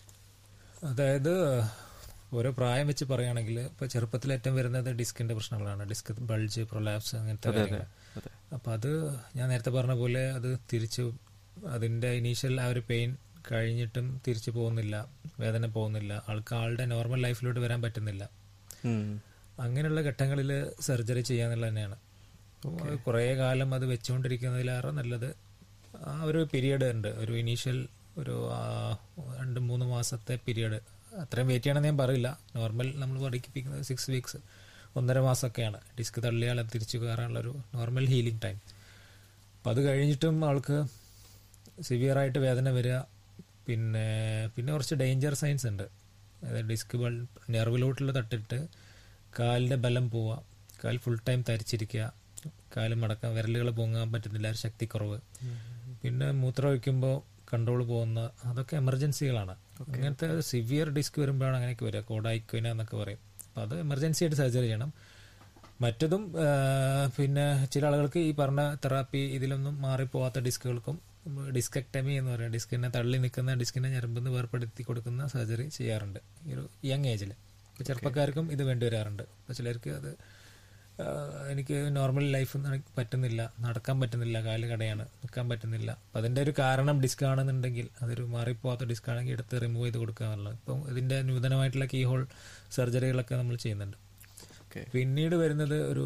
അതായത് ഓരോ പ്രായം വെച്ച് പറയുകയാണെങ്കിൽ ഇപ്പൊ ചെറുപ്പത്തിൽ ഏറ്റവും വരുന്നത് ഡിസ്കിന്റെ പ്രശ്നങ്ങളാണ് ഡിസ്ക് ബൾജ് പ്രൊലാപ്സ് അങ്ങനത്തെ അതെ, അതെ, കാര്യങ്ങൾ അതെ. അപ്പൊ അത് ഞാൻ നേരത്തെ പറഞ്ഞ പോലെ അത് തിരിച്ചു അതിന്റെ ഇനീഷ്യൽ ആ ഒരു പെയിൻ കഴിഞ്ഞിട്ടും തിരിച്ചു പോകുന്നില്ല വേദന പോകുന്നില്ല ആൾക്ക് ആളുടെ നോർമൽ ലൈഫിലോട്ട് വരാൻ പറ്റുന്നില്ല ഉം. അങ്ങനെയുള്ള ഘട്ടങ്ങളിൽ സർജറി ചെയ്യാന്നുള്ളത് തന്നെയാണ് കുറേ കാലം അത് വെച്ചുകൊണ്ടിരിക്കുന്നതിലേറെ നല്ലത് ആ ഒരു പീരിയഡ് ഉണ്ട് ഒരു ഇനീഷ്യൽ ഒരു ആ, രണ്ട് മൂന്ന് മാസത്തെ പീരിയഡ് അത്രയും വെയിറ്റ് ചെയ്യണമെന്ന് ഞാൻ പറയില്ല നോർമൽ നമ്മൾ പഠിപ്പിക്കുന്നത് സിക്സ് വീക്സ് ഒന്നര മാസമൊക്കെയാണ് ഡിസ്ക് തള്ളിയാൽ അത് തിരിച്ചു കയറാനുള്ള ഒരു നോർമൽ ഹീലിംഗ് ടൈം അപ്പം അത് കഴിഞ്ഞിട്ടും ആൾക്ക് സിവിയറായിട്ട് വേദന വരിക പിന്നെ പിന്നെ കുറച്ച് ഡേഞ്ചർ സൈൻസ് ഉണ്ട് അതായത് ഡിസ്ക് ബൾ നെർവിലോട്ടുള്ള തട്ടിട്ട് കാലിൻ്റെ ബലം പോവുക കാൽ ഫുൾ ടൈം തരിച്ചിരിക്കുക കാല് മടക്കാൻ വിരലുകൾ പൊങ്ങാൻ പറ്റുന്നില്ല ഒരു ശക്തിക്കുറവ് പിന്നെ മൂത്രം ഒഴിക്കുമ്പോൾ കൺട്രോൾ പോകുന്ന അതൊക്കെ എമർജൻസികളാണ് അങ്ങനത്തെ സിവിയർ ഡിസ്ക് വരുമ്പോഴാണ് അങ്ങനെയൊക്കെ വരിക കോഡായിക്കോന എന്നൊക്കെ പറയും അപ്പോൾ അത് എമർജൻസി ആയിട്ട് സർജറി ചെയ്യണം മറ്റതും ആ, പിന്നെ ചില ആളുകൾക്ക് ഈ പറഞ്ഞ തെറാപ്പി ഇതിലൊന്നും മാറിപ്പോവാത്ത ഡിസ്കുകൾക്കും ഡിസ്കക്ടമി എന്ന് പറയുന്നത് ഡിസ്കിനെ തള്ളി നിൽക്കുന്ന ഡിസ്കിനെ ഞരമ്പെന്ന് വേർപ്പെടുത്തി കൊടുക്കുന്ന സർജറി ചെയ്യാറുണ്ട് ഈ ഒരു യങ് ഏജിൽ ഇപ്പോൾ ചെറുപ്പക്കാർക്കും ഇത് വേണ്ടി വരാറുണ്ട് അപ്പോൾ ചിലർക്ക് അത് ആ, എനിക്ക് നോർമൽ ലൈഫ് പറ്റുന്നില്ല നടക്കാൻ പറ്റുന്നില്ല കാല് കടയാണ് നിൽക്കാൻ പറ്റുന്നില്ല അപ്പം അതിൻ്റെ ഒരു കാരണം ഡിസ്ക് ആണെന്നുണ്ടെങ്കിൽ അതൊരു മാറിപ്പോവാത്ത ഡിസ്ക് ആണെങ്കിൽ എടുത്ത് റിമൂവ് ചെയ്ത് കൊടുക്കുക എന്നുള്ളത് ഇപ്പം ഇതിൻ്റെ നൂതനമായിട്ടുള്ള കീ ഹോൾ സർജറികളൊക്കെ നമ്മൾ ചെയ്യുന്നുണ്ട് ഓക്കെ പിന്നീട് വരുന്നത് ഒരു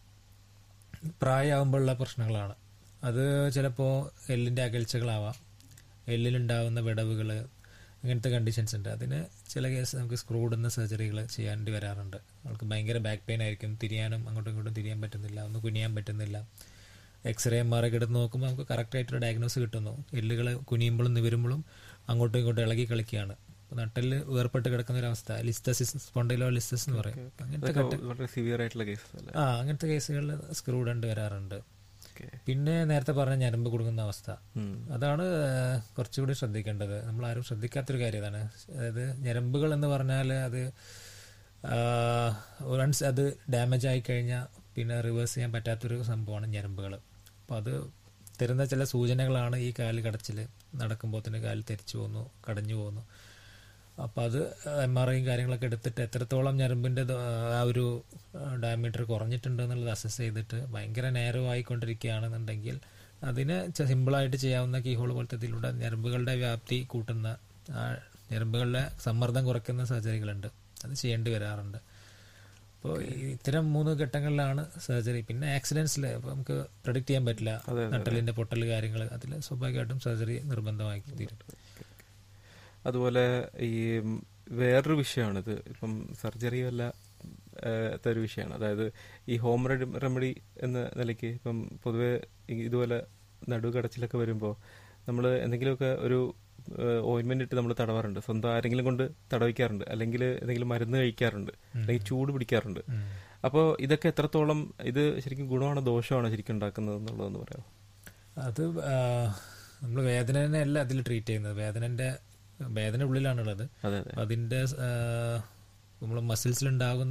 പ്രായമാകുമ്പോഴുള്ള പ്രശ്നങ്ങളാണ് അത് ചിലപ്പോൾ എല്ലിൻ്റെ അകൽച്ചകളാവാം എല്ലിലുണ്ടാവുന്ന വിടവുകൾ അങ്ങനത്തെ കണ്ടീഷൻസ് ഉണ്ട് അതിന് ചില കേസ് നമുക്ക് സ്ക്രൂ ഇടുന്ന സർജറികൾ ചെയ്യാണ്ടി വരാറുണ്ട് നമുക്ക് ഭയങ്കര ബാക്ക് പെയിൻ ആയിരിക്കും തിരിയാനും അങ്ങോട്ടും ഇങ്ങോട്ടും തിരിയാൻ പറ്റുന്നില്ല ഒന്ന് കുനിയാൻ പറ്റുന്നില്ല എക്സ്റേ എം ആർ ഒക്കെ എടുത്ത് നോക്കുമ്പോൾ നമുക്ക് കറക്റ്റ് ആയിട്ടൊരു ഡയഗ്നോസ് കിട്ടുന്നു എല്ലുകൾ കുനിയുമ്പോഴും നിവരുമ്പോഴും അങ്ങോട്ടും ഇങ്ങോട്ടും ഇളകി കളിക്കുകയാണ് നട്ടല് വേർപെട്ട് കിടക്കുന്ന ഒരു അവസ്ഥ ലിസ്റ്റസിസ് സ്പോണ്ടിലോ ലിസ്റ്റസ് എന്ന് പറയും അങ്ങനത്തെ അതൊക്കെ ഘട്ട വളരെ സിവിയർ ആയിട്ടുള്ള കേസസ് അല്ലേ ആ അങ്ങനത്തെ കേസുകളിൽ സ്ക്രൂ ഇടേണ്ടി വരാറുണ്ട് ഓക്കെ പിന്നെ നേരത്തെ പറഞ്ഞ ഞരമ്പ് കൊടുക്കുന്ന അവസ്ഥ ഉം. അതാണ് ആ, കുറച്ചുകൂടി ശ്രദ്ധിക്കേണ്ടത് നമ്മൾ ആരും ശ്രദ്ധിക്കാത്തൊരു കാര്യം അതാണ് അതായത് ഞരമ്പുകൾ എന്ന് പറഞ്ഞാൽ അത് വൺസ് അത് ഡാമേജ് ആയി കഴിഞ്ഞാൽ പിന്നെ റിവേഴ്സ് ചെയ്യാൻ പറ്റാത്തൊരു സംഭവമാണ് ഞരമ്പുകൾ അപ്പോൾ അത് തരുന്ന ചില സൂചനകളാണ് ഈ കാല് കടച്ചിൽ നടക്കുമ്പോൾ തന്നെ കാല് തെരിച്ചു പോകുന്നു കടഞ്ഞു പോകുന്നു അപ്പോൾ അത് എം ആർ ഐയും കാര്യങ്ങളൊക്കെ എടുത്തിട്ട് എത്രത്തോളം ഞരമ്പിൻ്റെ ദ- ആ ഒരു ഡയമീറ്റർ കുറഞ്ഞിട്ടുണ്ട് എന്നുള്ളത് അസസ് ചെയ്തിട്ട് ഭയങ്കര നേരോ ആയിക്കൊണ്ടിരിക്കുകയാണെന്നുണ്ടെങ്കിൽ അതിന് ച- സിമ്പിളായിട്ട് ചെയ്യാവുന്ന കീഹോൾ പോലത്തെ ഇതിലൂടെ ഞരമ്പുകളുടെ വ്യാപ്തി കൂട്ടുന്ന ആ ഞരമ്പുകളുടെ സമ്മർദ്ദം കുറയ്ക്കുന്ന സർജറികളുണ്ട് അത് ചെയ്യേണ്ടി വരാറുണ്ട് അപ്പോൾ ഇത്തരം മൂന്ന് ഘട്ടങ്ങളിലാണ് സർജറി പിന്നെ ആക്സിഡൻസിൽ നമുക്ക് പ്രഡിക്റ്റ് ചെയ്യാൻ പറ്റില്ല അതെ, അതെ. നട്ടലിന്റെ പൊട്ടൽ കാര്യങ്ങൾ അതിൽ സ്വാഭാവികമായിട്ടും സർജറി നിർബന്ധമായി തീരും അതുപോലെ ഈ ഉം, വേറൊരു വിഷയമാണിത് ഇപ്പം സർജറി അല്ല ഒരു വിഷയമാണ് അതായത് ഈ ഹോം റെമഡി എന്ന നിലയ്ക്ക് ഇപ്പം പൊതുവെ ഈ ഇതുപോലെ നടുകടച്ചിലൊക്കെ വരുമ്പോൾ നമ്മൾ എന്തെങ്കിലുമൊക്കെ ഒരു ഓയിൻമെന്റ് ഇട്ട് നമ്മൾ തടവാറുണ്ട് സ്വന്തം ആരെങ്കിലും കൊണ്ട് തടവിക്കാറുണ്ട് അല്ലെങ്കിൽ എന്തെങ്കിലും മരുന്ന് കഴിക്കാറുണ്ട് അല്ലെങ്കിൽ ചൂട് പിടിക്കാറുണ്ട് അപ്പോൾ ഇതൊക്കെ എത്രത്തോളം ഇത് ശരിക്കും ഗുണമാണോ ദോഷമാണോ ശരിക്കും ഉണ്ടാക്കുന്നത് എന്നുള്ളതെന്ന് പറയാമോ അത് നമ്മൾ വേദനനെ അല്ല അതിൽ ട്രീറ്റ് ചെയ്യുന്നത് വേദനന്റെ വേദന ഉള്ളിലാണുള്ളത് അതെ അതെ അതിന്റെ നമ്മൾ മസിൽസിൽ ഉണ്ടാകുന്ന